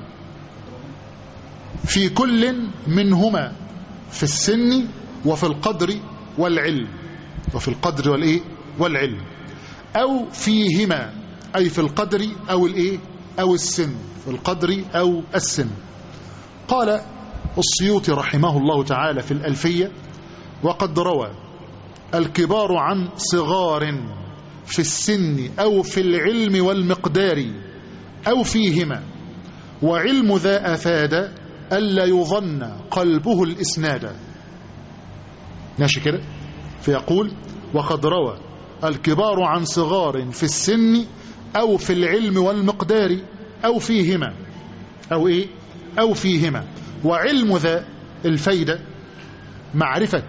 في كل منهما في السن وفي القدر والعلم وفي القدر والايه والعلم او فيهما اي في القدر او الايه او السن في القدر او السن قال السيوطي رحمه الله تعالى في الألفية وقد روى الكبار عن صغار في السن أو في العلم والمقدار أو فيهما وعلم ذا أفاد ألا يظن قلبه الإسناد ماشي كده فيقول وقد روى الكبار عن صغار في السن أو في العلم والمقدار أو فيهما أو إيه أو فيهما وعلم ذا الفايدة معرفة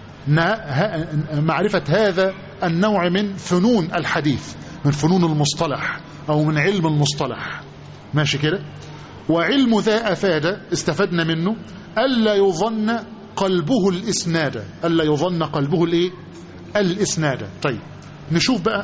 معرفة هذا النوع من فنون الحديث من فنون المصطلح أو من علم المصطلح ماشي كده وعلم ذا أفاد استفدنا منه ألا يظن قلبه الإسناد ألا يظن قلبه الإيه الإسناد طيب نشوف بقى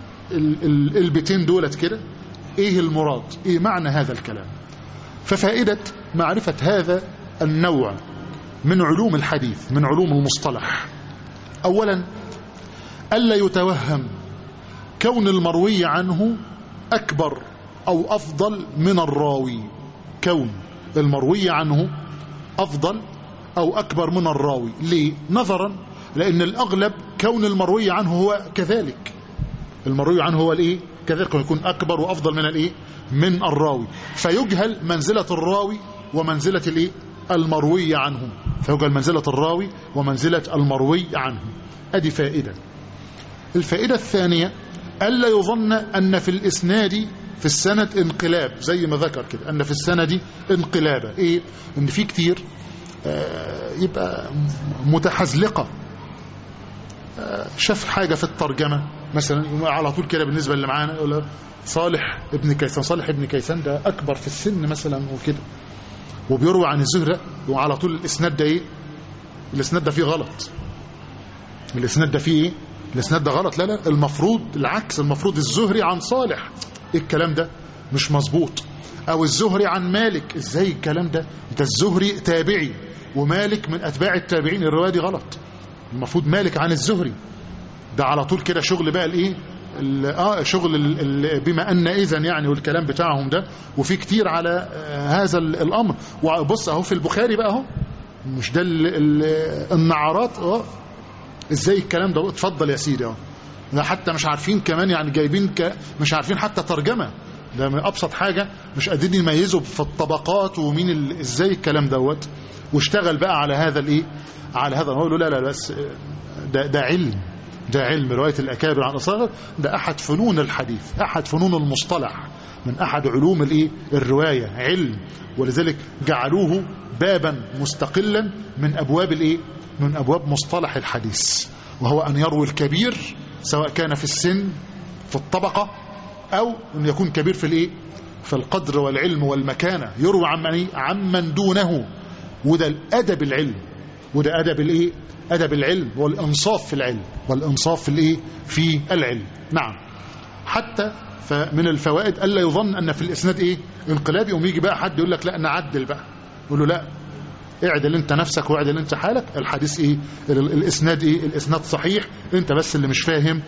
البيتين دولت كده إيه المراد إيه معنى هذا الكلام ففائدة معرفة هذا النوع من علوم الحديث من علوم المصطلح أولا ألا يتوهم كون المروي عنه أكبر أو أفضل من الراوي كون المروي عنه أفضل أو أكبر من الراوي ليه؟ نظرا لأن الأغلب كون المروي عنه هو كذلك المروي عنه هو الإيه؟ كذلك يكون أكبر وأفضل من الإيه؟ من الراوي فيجهل منزلة الراوي ومنزلة الإيه؟ المروي عنه فيجهل منزلة الراوي ومنزلة المروي عنه أدي فائدة الفائدة الثانية ألا يظن أن في الإسناد في السند انقلاب زي ما ذكر كده أن في السند انقلابا إيه؟ أن في كتير آه يبقى متحزلقة آه شاف حاجة في الترجمة مثلا على طول كده بالنسبة اللي معانا يقول صالح ابن كيسان صالح ابن كيسان ده أكبر في السن مثلا وكده وبيروي عن الزهرة وعلى طول الإسناد ده إيه الإسناد ده فيه غلط الإسناد ده فيه إيه الإسناد ده غلط لا لا المفروض العكس المفروض الزهري عن صالح إيه الكلام ده مش مظبوط أو الزهري عن مالك إزاي الكلام ده ده الزهري تابعي ومالك من أتباع التابعين الرواية دي غلط المفروض مالك عن الزهري ده على طول كده شغل بقى الايه اه شغل ال ال بما ان اذا يعني والكلام بتاعهم ده وفي كتير على آه هذا الامر وبص اهو في البخاري بقى اهو مش ده ال ال النعرات اه ازاي الكلام ده اتفضل يا سيدي اهو ده حتى مش عارفين كمان يعني جايبين ك مش عارفين حتى ترجمه ده من ابسط حاجه مش قادرين يميزوا في الطبقات ومين ال... ازاي الكلام دوت واشتغل بقى على هذا الايه على هذا هو له لا لا بس ده ده علم ده علم رواية الأكابر عن الأصغر ده أحد فنون الحديث أحد فنون المصطلح من أحد علوم الإيه الرواية علم ولذلك جعلوه بابا مستقلا من أبواب الإيه من أبواب مصطلح الحديث وهو أن يروي الكبير سواء كان في السن في الطبقة أو أن يكون كبير في الإيه في القدر والعلم والمكانة يروي عمن إيه عمن دونه وده الأدب العلم وده أدب الإيه أدب العلم والإنصاف في العلم والإنصاف في الإيه في العلم نعم حتى فمن الفوائد ألا يظن أن في الإسناد إيه انقلاب يوم يجي بقى حد يقول لك لا نعدل بقى يقول له لا اعدل انت نفسك واعدل انت حالك الحديث ايه الاسناد ايه الاسناد صحيح انت بس اللي مش فاهم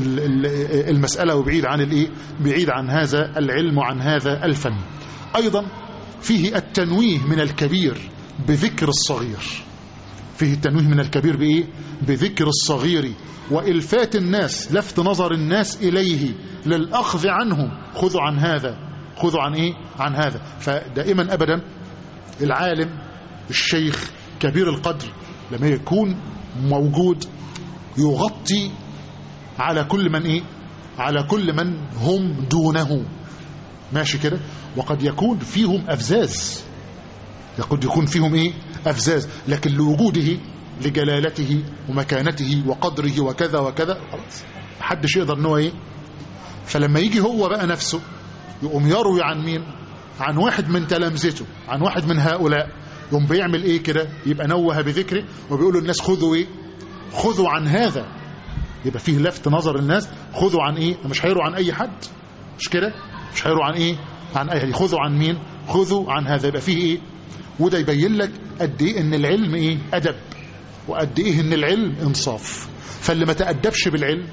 المسألة وبعيد عن الايه بعيد عن هذا العلم وعن هذا الفن ايضا فيه التنويه من الكبير بذكر الصغير فيه التنويه من الكبير بإيه؟ بذكر الصغير وإلفات الناس لفت نظر الناس إليه للأخذ عنه خذوا عن هذا خذوا عن إيه؟ عن هذا فدائما أبدا العالم الشيخ كبير القدر لما يكون موجود يغطي على كل من إيه؟ على كل من هم دونه ماشي كده وقد يكون فيهم أفزاز قد يكون فيهم ايه افزاز لكن لوجوده لجلالته ومكانته وقدره وكذا وكذا خلاص محدش يقدر ان هو ايه فلما يجي هو بقى نفسه يقوم يروي عن مين عن واحد من تلامذته عن واحد من هؤلاء يقوم بيعمل ايه كده يبقى نوه بذكره وبيقول للناس خذوا ايه خذوا عن هذا يبقى فيه لفت نظر الناس خذوا عن ايه مش هيروا عن اي حد مش كده مش هيروا عن ايه عن اي خذوا عن مين خذوا عن هذا يبقى فيه ايه وده يبين لك قد ايه ان العلم ايه ادب وقد ايه ان العلم انصاف فاللي ما تأدبش بالعلم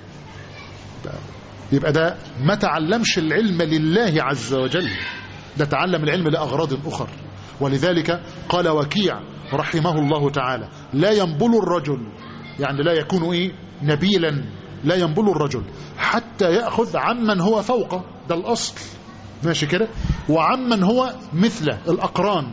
يبقى ده ما تعلمش العلم لله عز وجل ده تعلم العلم لأغراض أخر ولذلك قال وكيع رحمه الله تعالى لا ينبل الرجل يعني لا يكون إيه نبيلا لا ينبل الرجل حتى يأخذ عمن هو فوقه ده الأصل ماشي كده وعمن هو مثله الأقران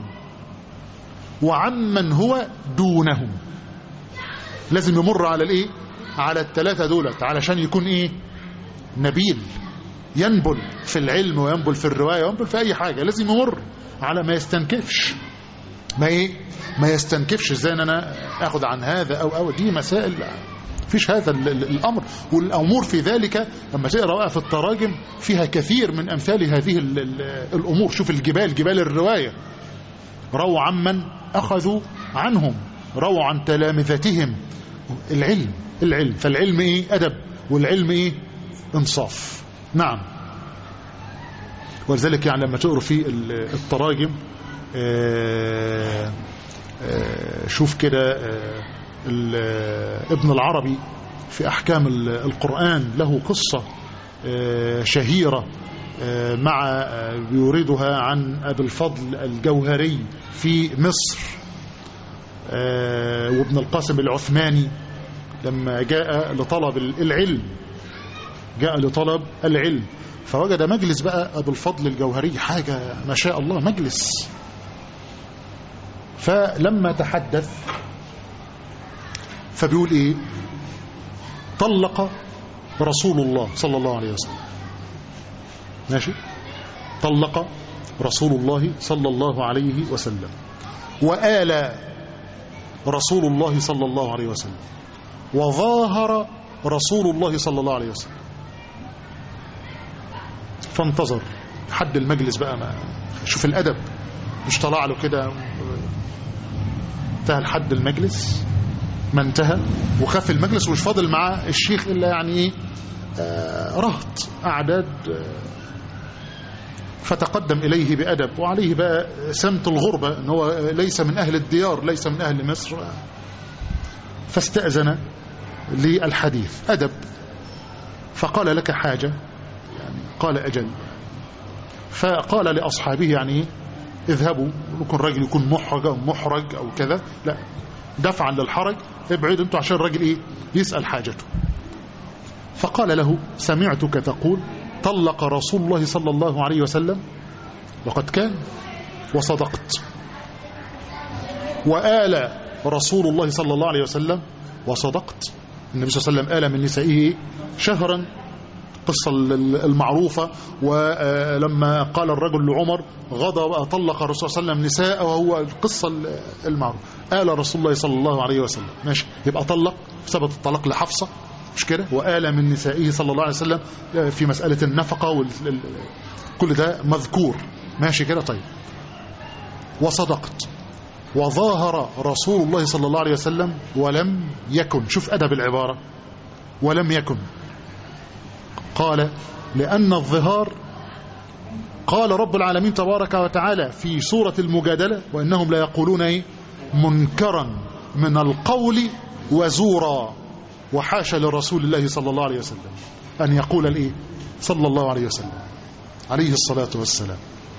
وعمن هو دونهم لازم يمر على الايه على الثلاثه دولت علشان يكون ايه نبيل ينبل في العلم وينبل في الروايه وينبل في اي حاجه لازم يمر على ما يستنكفش ما ايه ما يستنكفش ازاي ان انا اخذ عن هذا او او دي مسائل فيش هذا ال ال الامر والامور في ذلك لما تقرا بقى في التراجم فيها كثير من امثال هذه ال ال الامور شوف الجبال جبال الروايه رووا عمن اخذوا عنهم رووا عن تلامذتهم العلم العلم فالعلم ايه ادب والعلم ايه انصاف نعم ولذلك يعني لما تقروا في التراجم آآ آآ شوف كده ابن العربي في احكام القرآن له قصة شهيرة مع بيوردها عن ابي الفضل الجوهري في مصر وابن القاسم العثماني لما جاء لطلب العلم جاء لطلب العلم فوجد مجلس بقى أبو الفضل الجوهري حاجة ما شاء الله مجلس فلما تحدث فبيقول ايه طلق رسول الله صلى الله عليه وسلم ماشي طلق رسول الله صلى الله عليه وسلم وآل رسول الله صلى الله عليه وسلم وظاهر رسول الله صلى الله عليه وسلم فانتظر حد المجلس بقى ما شوف الأدب مش طلع له كده انتهى لحد المجلس ما انتهى وخاف المجلس ومش فاضل معاه الشيخ إلا يعني ايه آه رهط أعداد آه فتقدم إليه بأدب وعليه بقى سمت الغربة ان هو ليس من أهل الديار ليس من أهل مصر فاستأذن للحديث أدب فقال لك حاجة يعني قال أجل فقال لأصحابه يعني اذهبوا يكون راجل يكون محرج أو محرج أو كذا لا دفعا للحرج ابعدوا انتوا عشان الراجل ايه يسأل حاجته فقال له سمعتك تقول طلق رسول الله صلى الله عليه وسلم وقد كان وصدقت وآل رسول الله صلى الله عليه وسلم وصدقت النبي صلى الله عليه وسلم آل من نسائه شهرا القصة المعروفة ولما قال الرجل لعمر غضب طلق الرسول صلى الله عليه وسلم نساء وهو القصة المعروفة آل رسول الله صلى الله عليه وسلم ماشي يبقى طلق ثبت الطلاق لحفصة مش كده وآل من نسائه صلى الله عليه وسلم في مسألة النفقة وال... كل ده مذكور ماشي كده طيب وصدقت وظاهر رسول الله صلى الله عليه وسلم ولم يكن شوف أدب العبارة ولم يكن قال لأن الظهار قال رب العالمين تبارك وتعالى في سورة المجادلة وإنهم لا يقولون إيه منكرا من القول وزورا وحاشا لرسول الله صلى الله عليه وسلم أن يقول الإيه صلى الله عليه وسلم عليه الصلاة والسلام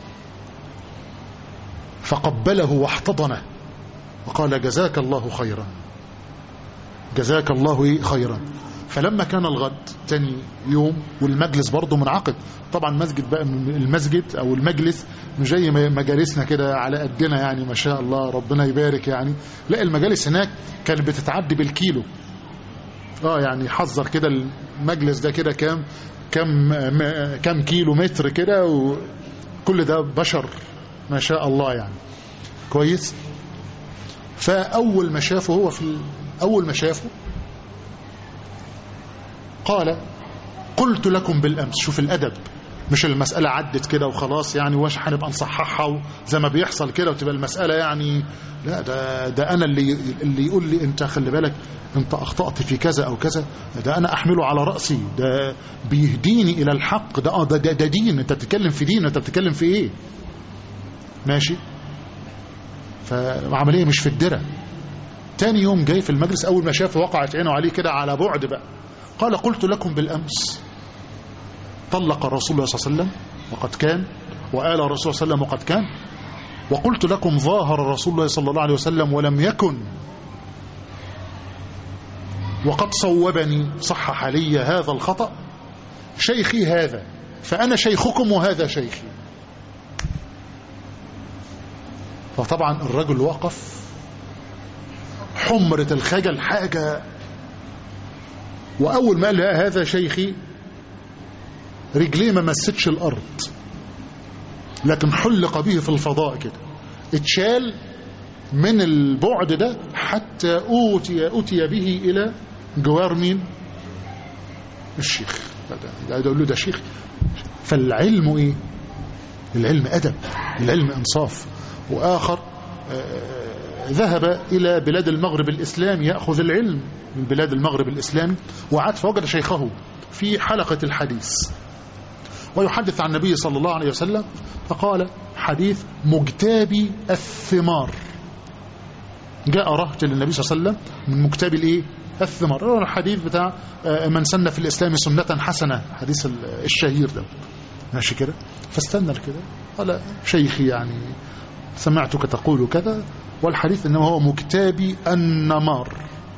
فقبله واحتضنه وقال جزاك الله خيرا جزاك الله خيرا فلما كان الغد تاني يوم والمجلس برضه منعقد طبعا مسجد بقى المسجد او المجلس مش زي مجالسنا كده على قدنا يعني ما شاء الله ربنا يبارك يعني لا المجالس هناك كانت بتتعدي بالكيلو اه يعني حذر كده المجلس ده كده كام كم كم كيلو متر كده وكل ده بشر ما شاء الله يعني كويس فاول ما شافه هو في اول ما شافه قال قلت لكم بالامس شوف الادب مش المسألة عدت كده وخلاص يعني واش هنبقى نصححها زي ما بيحصل كده وتبقى المسألة يعني لا ده ده أنا اللي اللي يقول لي أنت خلي بالك أنت أخطأت في كذا أو كذا ده أنا أحمله على رأسي ده بيهديني إلى الحق ده آه ده, ده, ده دين أنت بتتكلم في دين أنت بتتكلم في إيه ماشي فعملية مش في الدرة تاني يوم جاي في المجلس أول ما شاف وقعت عينه عليه كده على بعد بقى قال قلت لكم بالأمس طلق الرسول الله صلى الله عليه وسلم وقد كان وآل الرسول صلى الله عليه وسلم وقد كان وقلت لكم ظاهر رسول الله صلى الله عليه وسلم ولم يكن وقد صوبني صحح لي هذا الخطأ شيخي هذا فأنا شيخكم وهذا شيخي فطبعا الرجل وقف حمرة الخجل حاجة وأول ما قال هذا شيخي رجليه ما مستش الأرض لكن حلق به في الفضاء كده اتشال من البعد ده حتى أوتي, أوتي به إلى جوار مين الشيخ ده يقول له ده شيخ فالعلم ايه العلم أدب العلم إنصاف وآخر ذهب إلى بلاد المغرب الإسلامي يأخذ العلم من بلاد المغرب الإسلامي وعاد فوجد شيخه في حلقة الحديث ويحدث عن النبي صلى الله عليه وسلم فقال حديث مجتابي الثمار جاء رهط للنبي صلى الله عليه وسلم من مجتابي الايه الثمار الحديث بتاع من سن في الإسلام سنة حسنة حديث الشهير ده ماشي كده فاستنى كده قال شيخي يعني سمعتك تقول كذا والحديث انما هو مكتابي النمار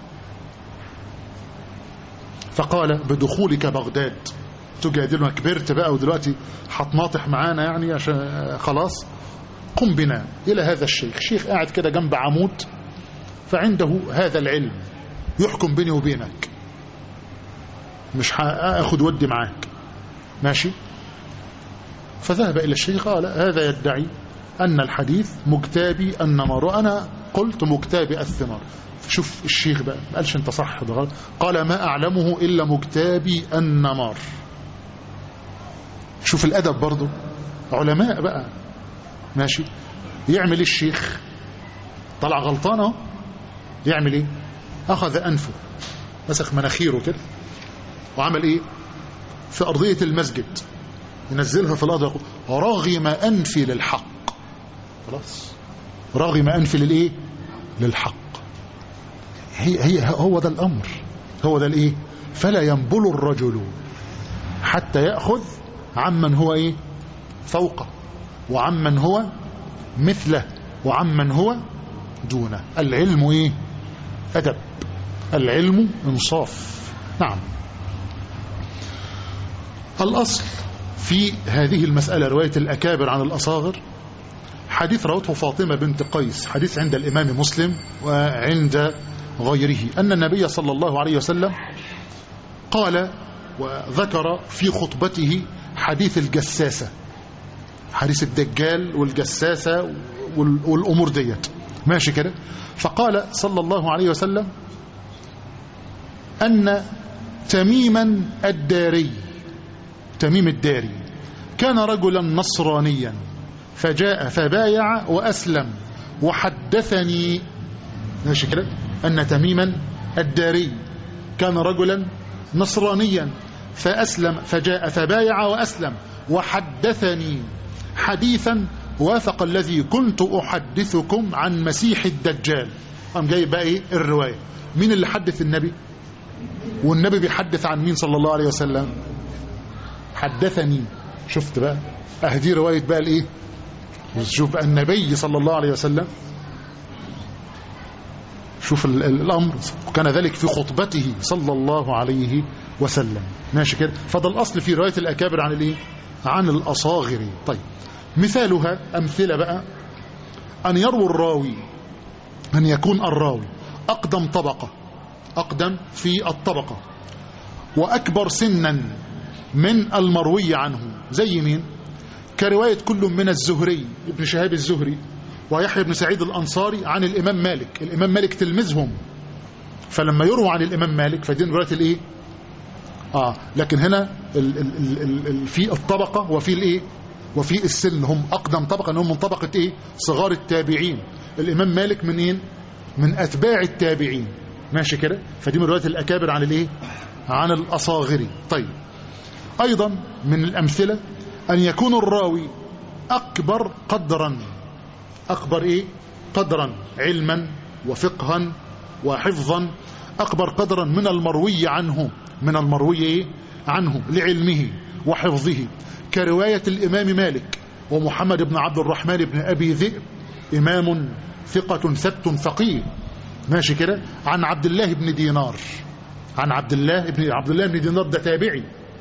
فقال بدخولك بغداد تجادلنا كبرت بقى ودلوقتي هتناطح معانا يعني عشان خلاص قم بنا الى هذا الشيخ شيخ قاعد كده جنب عمود فعنده هذا العلم يحكم بيني وبينك مش هاخد ودي معاك ماشي فذهب إلى الشيخ قال هذا يدعي أن الحديث مجتابي النمر وأنا قلت مجتابي الثمار شوف الشيخ بقى ما قالش انت صح ده غلط قال ما أعلمه إلا مجتابي النمار شوف الأدب برضه علماء بقى ماشي يعمل الشيخ طلع غلطانه يعمل ايه أخذ أنفه مسك مناخيره كده وعمل ايه في أرضية المسجد ينزلها في الأرض ويقول رغم أنفي للحق خلاص رغم أنفي للإيه للحق هي هي هو ده الأمر هو ده الإيه فلا ينبل الرجل حتى يأخذ عمن هو إيه فوقه وعمن هو مثله وعمن هو دونه العلم إيه أدب العلم انصاف نعم الأصل في هذه المسألة رواية الأكابر عن الأصاغر حديث روته فاطمة بنت قيس حديث عند الإمام مسلم وعند غيره أن النبي صلى الله عليه وسلم قال وذكر في خطبته حديث الجساسة حديث الدجال والجساسة والأمور ديت ماشي كده فقال صلى الله عليه وسلم أن تميما الداري تميم الداري كان رجلا نصرانيا فجاء فبايع وأسلم وحدثني ماشي كده أن تميما الداري كان رجلا نصرانيا فأسلم فجاء فبايع وأسلم وحدثني حديثا وافق الذي كنت أحدثكم عن مسيح الدجال قام جاي بقى ايه الرواية مين اللي حدث النبي والنبي بيحدث عن مين صلى الله عليه وسلم حدثني شفت بقى اهدي رواية بقى الايه شوف بقى النبي صلى الله عليه وسلم شوف الامر وكان ذلك في خطبته صلى الله عليه وسلم ماشي كده فده الاصل في رواية الاكابر عن الايه عن الاصاغر طيب مثالها امثلة بقى ان يروي الراوي ان يكون الراوي اقدم طبقة اقدم في الطبقة واكبر سنا من المروي عنه زي مين كرواية كل من الزهري ابن شهاب الزهري ويحيى بن سعيد الأنصاري عن الإمام مالك الإمام مالك تلمذهم فلما يروى عن الإمام مالك فدين رواية الإيه اه لكن هنا ال ال ال ال ال في الطبقة وفي الايه وفي السن هم اقدم طبقة انهم من طبقة ايه صغار التابعين الامام مالك من ايه من اتباع التابعين ماشي كده فدي من رواية الاكابر عن الايه عن الاصاغر طيب ايضا من الامثلة ان يكون الراوي اكبر قدرا اكبر ايه قدرا علما وفقها وحفظا أكبر قدرا من المروي عنه من المروي إيه؟ عنه لعلمه وحفظه كرواية الإمام مالك ومحمد بن عبد الرحمن بن أبي ذئب إمام ثقة ثبت فقيه ماشي كده عن عبد الله بن دينار عن عبد الله بن عبد الله بن دينار ده تابعي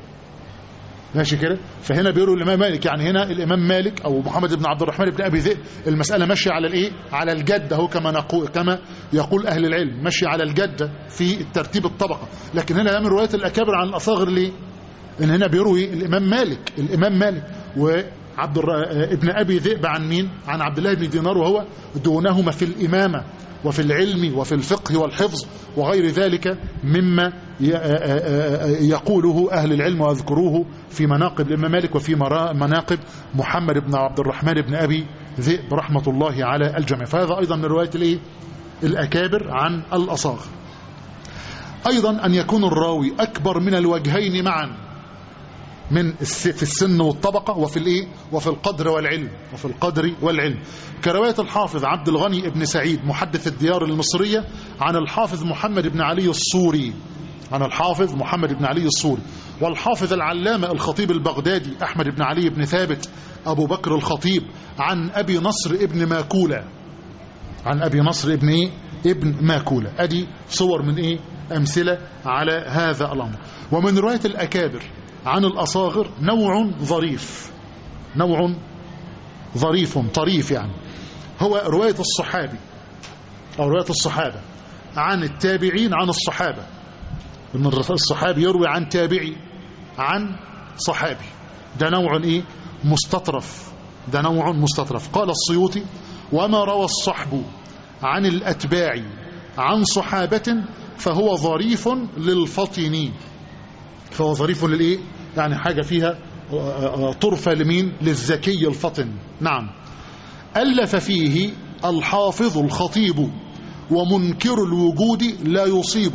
ماشي كده فهنا بيقولوا الامام مالك يعني هنا الامام مالك او محمد بن عبد الرحمن بن ابي ذئب المساله ماشيه على الايه على الجده هو كما نقول كما يقول اهل العلم ماشيه على الجده في الترتيب الطبقه لكن هنا من روايه الاكابر عن الاصاغر ليه ان هنا بيروي الامام مالك الامام مالك وعبد الر... ابن ابي ذئب عن مين عن عبد الله بن دينار وهو دونهما في الامامه وفي العلم وفي الفقه والحفظ وغير ذلك مما يقوله أهل العلم ويذكروه في مناقب الإمام مالك وفي مناقب محمد بن عبد الرحمن بن أبي ذئب رحمة الله على الجميع فهذا أيضا من رواية الإيه؟ الأكابر عن الأصاغ أيضا أن يكون الراوي أكبر من الوجهين معا من في السن والطبقة وفي الايه وفي القدر والعلم وفي القدر والعلم كرواية الحافظ عبد الغني بن سعيد محدث الديار المصرية عن الحافظ محمد بن علي الصوري عن الحافظ محمد بن علي الصوري والحافظ العلامة الخطيب البغدادي أحمد بن علي بن ثابت أبو بكر الخطيب عن أبي نصر ابن ماكولة عن أبي نصر ابن إيه؟ ابن ماكولة أدي صور من إيه أمثلة على هذا الأمر ومن رواية الأكابر عن الأصاغر نوع ظريف نوع ظريف طريف يعني هو رواية الصحابي أو رواية الصحابة عن التابعين عن الصحابة إن الصحابي يروي عن تابعي عن صحابي ده نوع إيه مستطرف ده نوع مستطرف قال السيوطي وما روى الصحب عن الأتباع عن صحابة فهو ظريف للفطن فهو ظريف للإيه يعني حاجة فيها طرفة لمين للذكي الفطن نعم ألف فيه الحافظ الخطيب ومنكر الوجود لا يصيب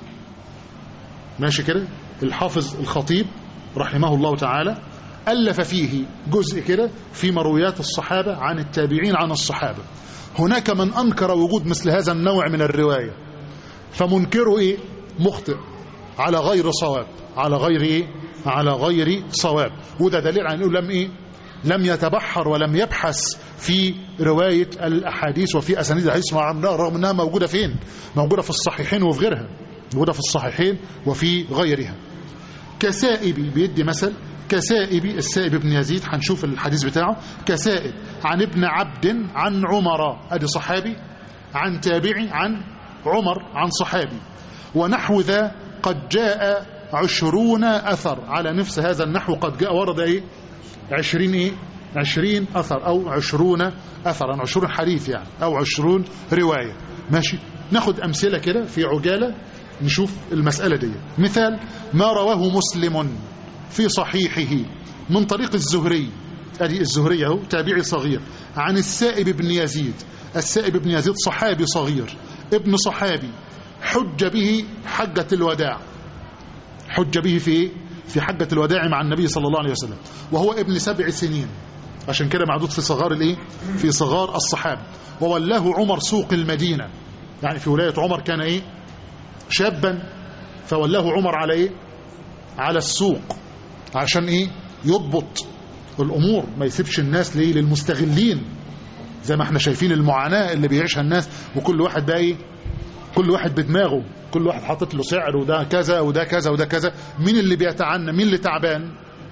ماشي كده الحافظ الخطيب رحمه الله تعالى ألف فيه جزء كده في مرويات الصحابة عن التابعين عن الصحابة هناك من أنكر وجود مثل هذا النوع من الرواية فمنكره إيه مخطئ على غير صواب على غير إيه على غير صواب وده دليل على أنه لم إيه لم يتبحر ولم يبحث في رواية الأحاديث وفي أسانيد الحديث رغم أنها موجودة فين موجودة في الصحيحين وفي غيرها موجودة في الصحيحين وفي غيرها كسائب بيدي مثل كسائب السائب بن يزيد هنشوف الحديث بتاعه كسائب عن ابن عبد عن عمر ادي صحابي عن تابعي عن عمر عن صحابي ونحو ذا قد جاء عشرون أثر على نفس هذا النحو قد جاء ورد ايه عشرين ايه عشرين أثر أو عشرون أثرا عشرون حديث يعني أو عشرون رواية ماشي ناخد أمثلة كده في عجالة نشوف المسألة دي مثال ما رواه مسلم في صحيحه من طريق الزهري ادي الزهري اهو تابعي صغير عن السائب بن يزيد السائب بن يزيد صحابي صغير ابن صحابي حج به حجة الوداع حج به في ايه في حجة الوداع مع النبي صلى الله عليه وسلم وهو ابن سبع سنين عشان كده معدود في صغار الايه في صغار الصحابة وولاه عمر سوق المدينة يعني في ولاية عمر كان ايه شابا فولاه عمر على ايه على السوق عشان ايه يضبط الامور ما يسيبش الناس ليه للمستغلين زي ما احنا شايفين المعاناة اللي بيعيشها الناس وكل واحد بقى ايه كل واحد بدماغه كل واحد حاطط له سعر وده كذا وده كذا وده كذا مين اللي بيتعنى مين اللي تعبان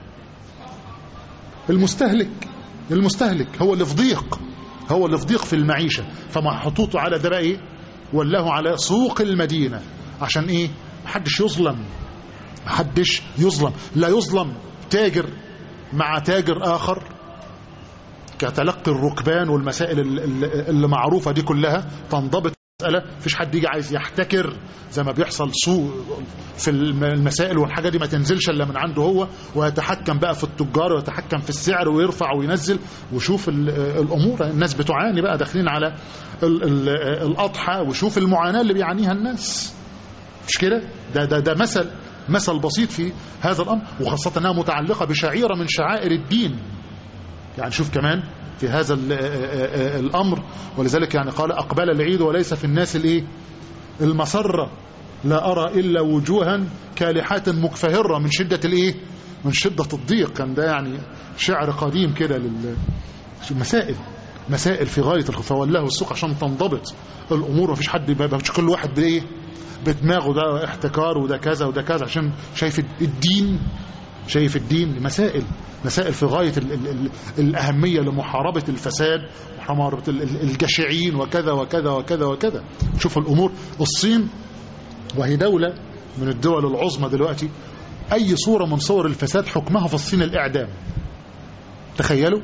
المستهلك المستهلك هو اللي في ضيق هو اللي في ضيق في المعيشة فمحطوطه على ده بقى ايه ولاه على سوق المدينة عشان ايه محدش يظلم محدش يظلم لا يظلم تاجر مع تاجر آخر كتلقي الركبان والمسائل اللي معروفة دي كلها تنضبط المسألة مفيش حد يجي عايز يحتكر زي ما بيحصل سوء في الم- المسائل والحاجة دي ما تنزلش إلا من عنده هو ويتحكم بقى في التجار ويتحكم في السعر ويرفع وينزل وشوف ال- الأمور الناس بتعاني بقى داخلين على ال- ال- الأضحى وشوف المعاناة اللي بيعانيها الناس مش كده ده ده ده مثل مثل بسيط في هذا الأمر وخاصة أنها متعلقة بشعيرة من شعائر الدين يعني شوف كمان في هذا ال- الأمر ولذلك يعني قال أقبل العيد وليس في الناس الإيه المسرة لا أرى إلا وجوها كالحات مكفهرة من شدة الإيه من شدة الضيق كان ده يعني شعر قديم كده لل مسائل مسائل في غاية الخ- فولاه السوق عشان تنضبط الأمور مفيش حد يبقى مش كل واحد بإيه بدماغه ده احتكار وده كذا وده كذا عشان شايف الدين شايف الدين مسائل مسائل في غاية ال ال ال الأهمية لمحاربة الفساد ومحاربة ال- ال- الجشعين وكذا وكذا وكذا وكذا شوف الأمور الصين وهي دولة من الدول العظمى دلوقتي أي صورة من صور الفساد حكمها في الصين الإعدام تخيلوا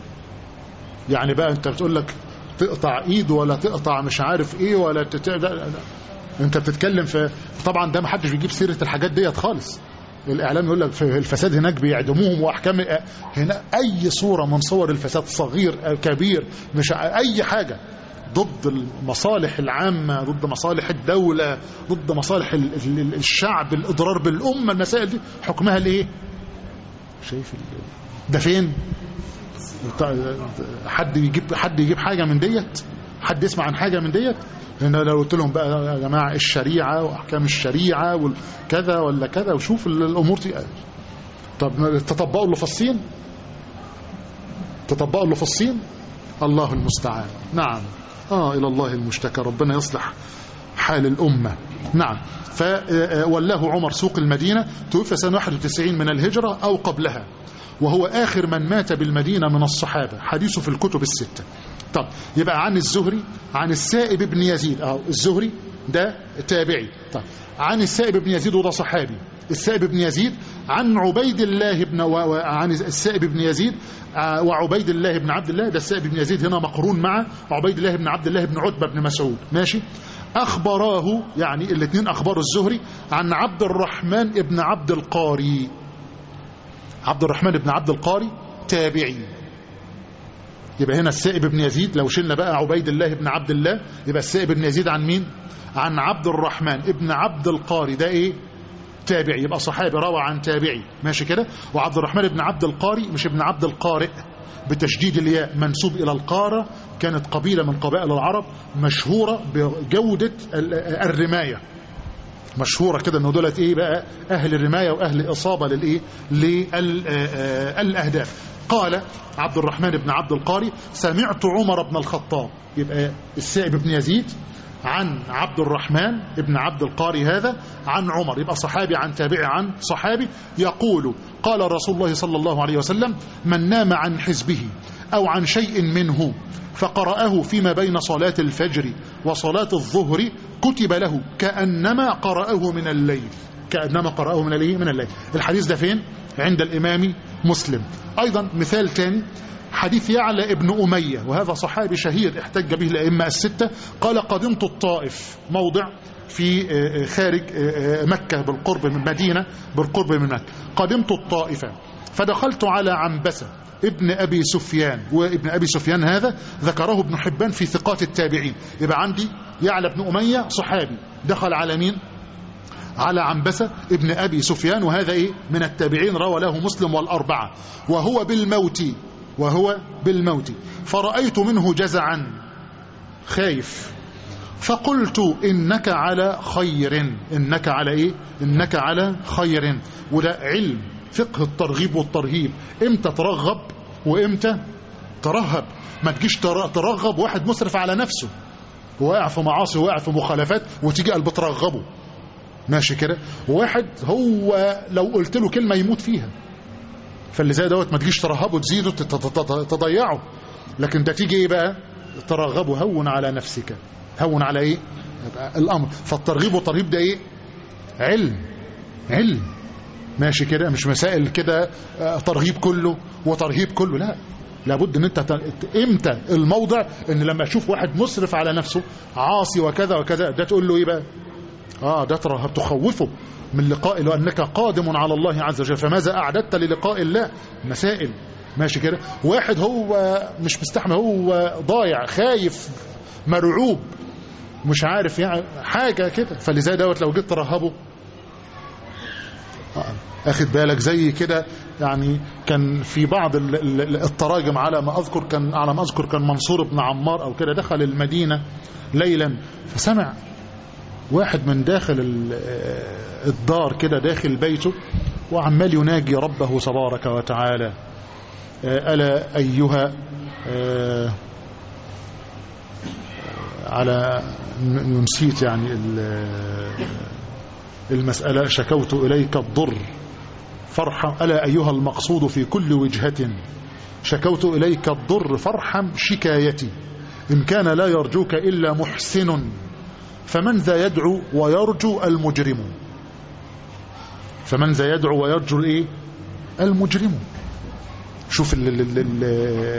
يعني بقى أنت بتقول لك تقطع إيد ولا تقطع مش عارف إيه ولا تت... لا- لا- أنت بتتكلم في طبعا ده ما حدش بيجيب سيرة الحاجات ديت خالص الإعلام يقول لك في الفساد هناك بيعدموهم وأحكام هنا أي صورة من صور الفساد صغير كبير مش ع- أي حاجة ضد المصالح العامة ضد مصالح الدولة ضد مصالح ال- ال- الشعب الإضرار بالأمة المسائل دي حكمها الإيه شايف ال- ده فين ط- حد يجيب حد يجيب حاجة من ديت حد يسمع عن حاجة من ديت لأن لو قلت لهم بقى يا جماعة الشريعة وأحكام الشريعة والكذا ولا كذا وشوف ال- الأمور دي طب تطبقوا اللي في الصين تطبقوا اللي في الصين الله المستعان نعم آه إلى الله المشتكى ربنا يصلح حال الأمة نعم فولاه عمر سوق المدينة توفي سنة 91 من الهجرة أو قبلها وهو آخر من مات بالمدينة من الصحابة حديثه في الكتب الستة طب يبقى عن الزهري عن السائب بن يزيد أهو الزهري ده تابعي طب عن السائب بن يزيد وده صحابي السائب بن يزيد عن عبيد الله بن و... و- عن السائب بن يزيد آه، وعبيد الله بن عبد الله ده السائب بن يزيد هنا مقرون مع عبيد الله بن عبد الله بن عتبة بن مسعود ماشي أخبراه يعني الاثنين أخبار الزهري عن عبد الرحمن بن عبد القاري عبد الرحمن بن عبد القاري تابعي يبقى هنا السائب بن يزيد لو شلنا بقى عبيد الله بن عبد الله يبقى السائب بن يزيد عن مين عن عبد الرحمن ابن عبد القاري ده ايه تابعي يبقى صحابي روى عن تابعي ماشي كده وعبد الرحمن بن عبد القاري مش ابن عبد القارئ بتشديد الياء منسوب إلى القارة كانت قبيلة من قبائل العرب مشهورة بجودة ال- الرماية مشهورة كده انه دولت ايه بقى اهل الرماية واهل اصابة للايه للاهداف قال عبد الرحمن بن عبد القاري سمعت عمر بن الخطاب يبقى السائب بن يزيد عن عبد الرحمن بن عبد القاري هذا عن عمر يبقى صحابي عن تابعي عن صحابي يقول قال رسول الله صلى الله عليه وسلم من نام عن حزبه أو عن شيء منه فقرأه فيما بين صلاة الفجر وصلاة الظهر كتب له كأنما قرأه من الليل كأنما قرأه من الليل من الليل الحديث ده فين عند الإمام مسلم أيضا مثال تاني حديث يعلى ابن أمية وهذا صحابي شهير احتج به الأئمة الستة قال قدمت الطائف موضع في خارج مكة بالقرب من مدينة بالقرب من مكة قدمت الطائفة فدخلت على عنبسة ابن أبي سفيان وابن أبي سفيان هذا ذكره ابن حبان في ثقات التابعين يبقى عندي يعلى ابن أمية صحابي دخل على مين على عنبسة ابن أبي سفيان وهذا إيه من التابعين روى له مسلم والأربعة وهو بالموت وهو بالموت فرأيت منه جزعا خايف فقلت إنك على خير إنك على إيه إنك على خير وده علم فقه الترغيب والترهيب إمتى ترغب وإمتى ترهب ما تجيش ترغب واحد مسرف على نفسه واقع في معاصي واقع في مخالفات وتيجي قلب ترغبه ماشي كده واحد هو لو قلت له كلمة يموت فيها فاللي زي دوت ما تجيش ترهبه تزيده تضيعه لكن ده تيجي ايه بقى ترغبه هون على نفسك هون على ايه الامر فالترغيب والترهيب ده ايه علم علم ماشي كده مش مسائل كده ترغيب كله وترهيب كله لا لابد ان انت ت- امتى الموضع ان لما اشوف واحد مسرف على نفسه عاصي وكذا وكذا ده تقول له ايه بقى اه ده ترى تخوفه من لقاء الله انك قادم على الله عز وجل فماذا اعددت للقاء الله مسائل ماشي كده واحد هو مش مستحمل هو ضايع خايف مرعوب مش عارف يعني حاجه كده فلذا دوت لو جيت ترهبه اخد بالك زي كده يعني كان في بعض ال- ال- التراجم على ما اذكر كان على ما اذكر كان منصور بن عمار او كده دخل المدينه ليلا فسمع واحد من داخل ال- الدار كده داخل بيته وعمال يناجي ربه تبارك وتعالى آه، ألا أيها آه، على ن- نسيت يعني ال- المسألة شكوت إليك الضر فرحا ألا أيها المقصود في كل وجهة شكوت إليك الضر فارحم شكايتي إن كان لا يرجوك إلا محسن فمن ذا يدعو ويرجو المجرم فمن ذا يدعو ويرجو الايه المجرم شوف ال ال ال ال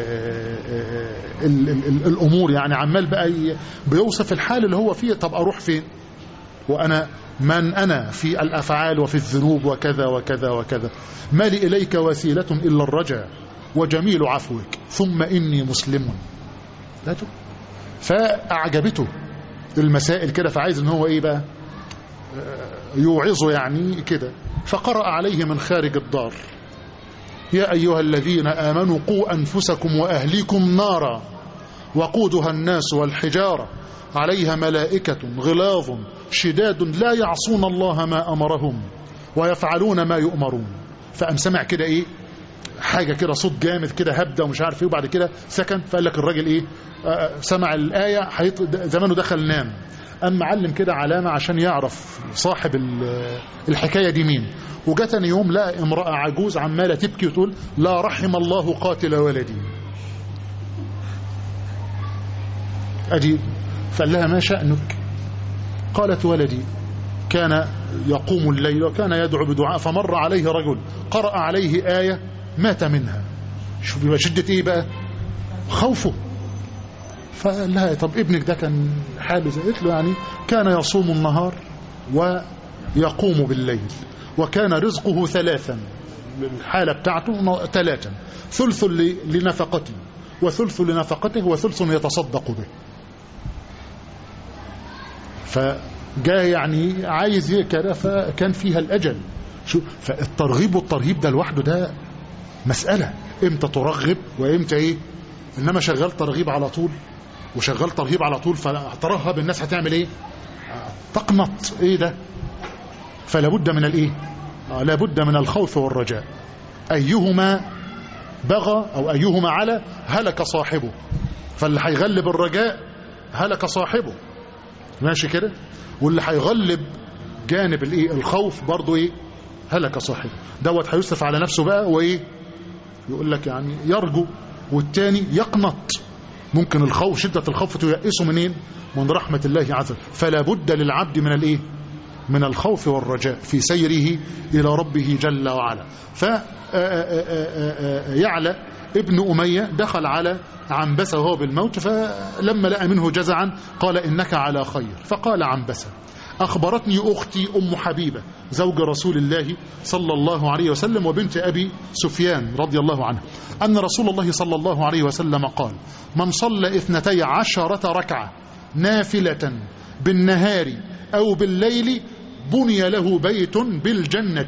ال ال ال الامور يعني عمال بقى ي- بيوصف الحال اللي هو فيه طب اروح فين وانا من انا في الافعال وفي الذنوب وكذا وكذا وكذا ما لي اليك وسيله الا الرجاء وجميل عفوك ثم اني مسلم لا تب- فاعجبته المسائل كده فعايز ان هو ايه بقى آه، يوعظه يعني كده فقرأ عليه من خارج الدار يا أيها الذين آمنوا قوا أنفسكم وأهليكم نارا وقودها الناس والحجارة عليها ملائكة غلاظ شداد لا يعصون الله ما أمرهم ويفعلون ما يؤمرون فقام سمع كده إيه حاجة كده صوت جامد كده هبدة ومش عارف ايه وبعد كده سكن فقال لك الراجل ايه آه، سمع الآية حيط... زمانه دخل نام أم معلم كده علامة عشان يعرف صاحب ال- الحكاية دي مين وجتني يوم لقى امرأة عجوز عمالة تبكي وتقول لا رحم الله قاتل ولدي أدي فقال لها ما شأنك قالت ولدي كان يقوم الليل وكان يدعو بدعاء فمر عليه رجل قرأ عليه آية مات منها شوف بيبقى شدة ايه بقى خوفه فقال لها طب ابنك ده كان حاله زي قلت له يعني كان يصوم النهار ويقوم بالليل وكان رزقه ثلاثا الحالة بتاعته ثلاثا ثلث ل- لنفقته وثلث لنفقته وثلث يتصدق به فجاء يعني عايز كده فكان فيها الأجل شو فالترغيب والترهيب ده لوحده ده مسألة امتى ترغب وامتى ايه انما شغال ترغيب على طول وشغال ترهيب على طول فترهب الناس هتعمل ايه تقنط ايه ده فلا بد من الايه آه، لا بد من الخوف والرجاء ايهما بغى او ايهما على هلك صاحبه فاللي هيغلب الرجاء هلك صاحبه ماشي كده واللي هيغلب جانب الايه الخوف برضه ايه هلك صاحبه دوت هيصرف على نفسه بقى وايه يقول لك يعني يرجو والتاني يقنط ممكن الخوف شدة الخوف تيأسه منين من رحمة الله عز وجل فلا بد للعبد من الايه من الخوف والرجاء في سيره إلى ربه جل وعلا فيعلى ابن أمية دخل على عنبسة وهو بالموت فلما لقى منه جزعا قال إنك على خير فقال عنبسة أخبرتني أختي أم حبيبة زوج رسول الله صلى الله عليه وسلم وبنت أبي سفيان رضي الله عنه أن رسول الله صلى الله عليه وسلم قال من صلى اثنتي عشرة ركعة نافلة بالنهار أو بالليل بني له بيت بالجنة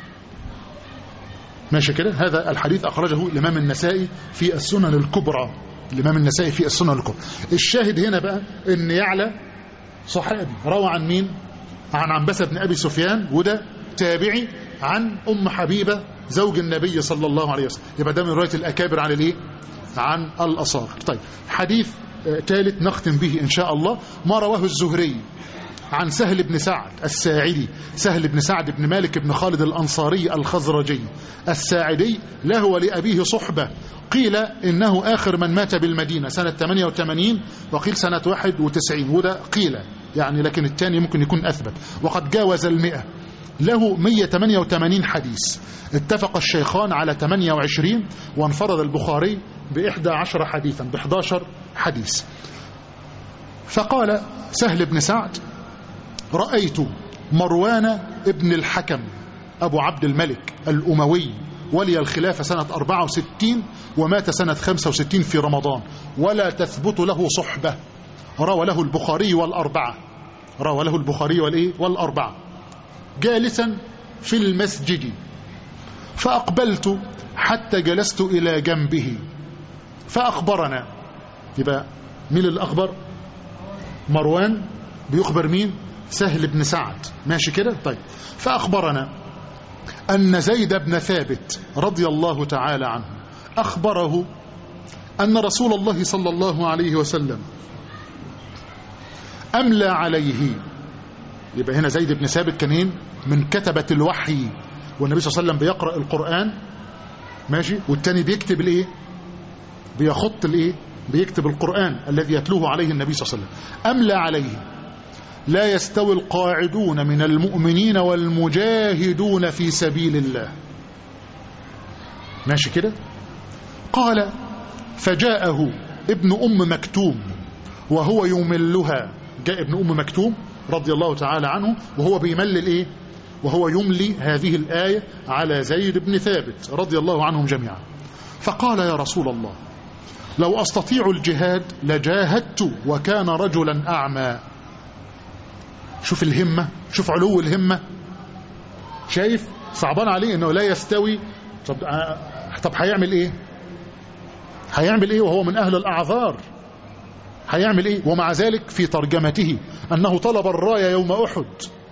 ماشي كده هذا الحديث أخرجه الإمام النسائي في السنن الكبرى الإمام النسائي في السنن الكبرى الشاهد هنا بقى إن يعلى صحابي روى عن مين عن عنبسة بن أبي سفيان وده تابعي عن أم حبيبة زوج النبي صلى الله عليه وسلم يبقى ده من رواية الأكابر عن الإيه عن الأصاغر طيب حديث ثالث نختم به إن شاء الله ما رواه الزهري عن سهل بن سعد الساعدي سهل بن سعد بن مالك بن خالد الأنصاري الخزرجي الساعدي له ولأبيه صحبة قيل إنه آخر من مات بالمدينة سنة 88 وقيل سنة 91 وده قيل يعني لكن الثاني ممكن يكون أثبت وقد جاوز المئة له 188 حديث اتفق الشيخان على 28 وانفرد البخاري ب 11 حديثا ب 11 حديث فقال سهل بن سعد رأيت مروان ابن الحكم أبو عبد الملك الأموي ولي الخلافة سنة 64 ومات سنة 65 في رمضان ولا تثبت له صحبة روى له البخاري والأربعة روى له البخاري والإيه والأربعة جالسا في المسجد فأقبلت حتى جلست إلى جنبه فأخبرنا يبقى مين اللي أخبر مروان بيخبر مين سهل بن سعد ماشي كده طيب فأخبرنا أن زيد بن ثابت رضي الله تعالى عنه أخبره أن رسول الله صلى الله عليه وسلم أملى عليه يبقى هنا زيد بن ثابت كان من كتبة الوحي والنبي صلى الله عليه وسلم بيقرأ القرآن ماشي والتاني بيكتب الايه بيخط الايه بيكتب القرآن الذي يتلوه عليه النبي صلى الله عليه وسلم أملى عليه لا يستوي القاعدون من المؤمنين والمجاهدون في سبيل الله ماشي كده قال فجاءه ابن أم مكتوم وهو يملها جاء ابن أم مكتوم رضي الله تعالى عنه وهو بيملل ايه وهو يملي هذه الآية على زيد بن ثابت رضي الله عنهم جميعا فقال يا رسول الله لو أستطيع الجهاد لجاهدت وكان رجلا أعمى شوف الهمة شوف علو الهمة شايف صعبان عليه انه لا يستوي طب طب هيعمل ايه هيعمل ايه وهو من اهل الاعذار هيعمل ايه ومع ذلك في ترجمته انه طلب الرايه يوم احد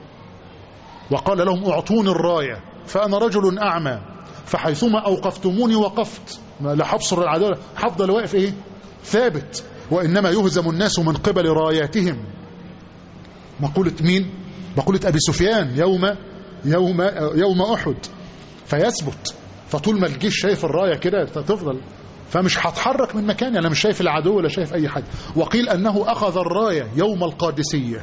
وقال لهم اعطوني الرايه فانا رجل اعمى فحيثما اوقفتموني وقفت لا حبصر العداله هفضل واقف ايه ثابت وانما يهزم الناس من قبل راياتهم مقولة مين مقولة أبي سفيان يوم يوم يوم أحد فيثبت فطول ما الجيش شايف الراية كده تفضل فمش هتحرك من مكاني أنا مش شايف العدو ولا شايف أي حاجة وقيل أنه أخذ الراية يوم القادسية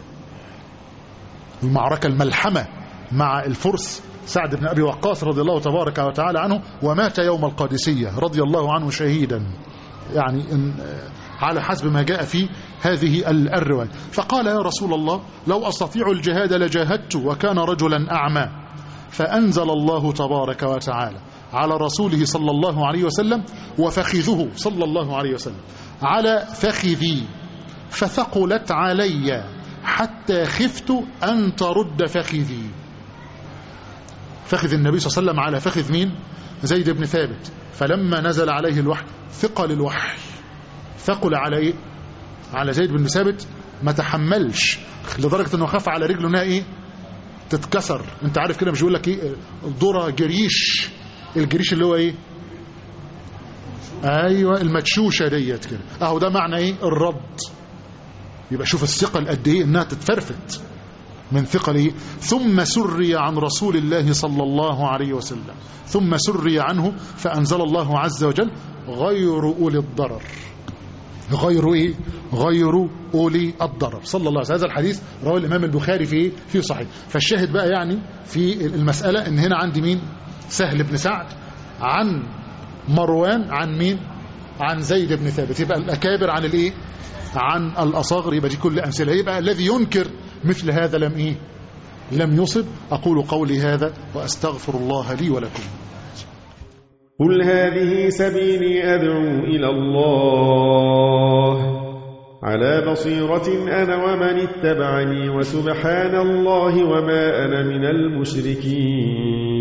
المعركة الملحمة مع الفرس سعد بن أبي وقاص رضي الله تبارك وتعالى عنه ومات يوم القادسية رضي الله عنه شهيدا يعني إن على حسب ما جاء في هذه الرواية فقال يا رسول الله لو أستطيع الجهاد لجاهدت وكان رجلا أعمى فأنزل الله تبارك وتعالى على رسوله صلى الله عليه وسلم وفخذه صلى الله عليه وسلم على فخذي فثقلت علي حتى خفت أن ترد فخذي فخذ النبي صلى الله عليه وسلم على فخذ مين زيد بن ثابت فلما نزل عليه الوحي ثقل الوحي ثقل على ايه على زيد بن ثابت ما تحملش لدرجة انه خاف على رجله انها ايه تتكسر انت عارف كده مش يقول لك ايه ذره جريش الجريش اللي هو ايه ايوه المدشوشه ديت كده اهو ده معنى ايه الرد يبقى شوف الثقل قد ايه انها تتفرفت من ثقل ايه ثم سري عن رسول الله صلى الله عليه وسلم ثم سري عنه فانزل الله عز وجل غير اولي الضرر غير ايه غير اولي الضرر صلى الله عليه وسلم هذا الحديث رواه الامام البخاري في في صحيح فالشاهد بقى يعني في المساله ان هنا عندي مين سهل بن سعد عن مروان عن مين عن زيد بن ثابت يبقى الاكابر عن الايه عن الاصاغر يبقى دي كل امثله يبقى الذي ينكر مثل هذا لم ايه لم يصب اقول قولي هذا واستغفر الله لي ولكم قل هذه سبيلي أدعو إلى الله على بصيرة أنا ومن اتبعني وسبحان الله وما أنا من المشركين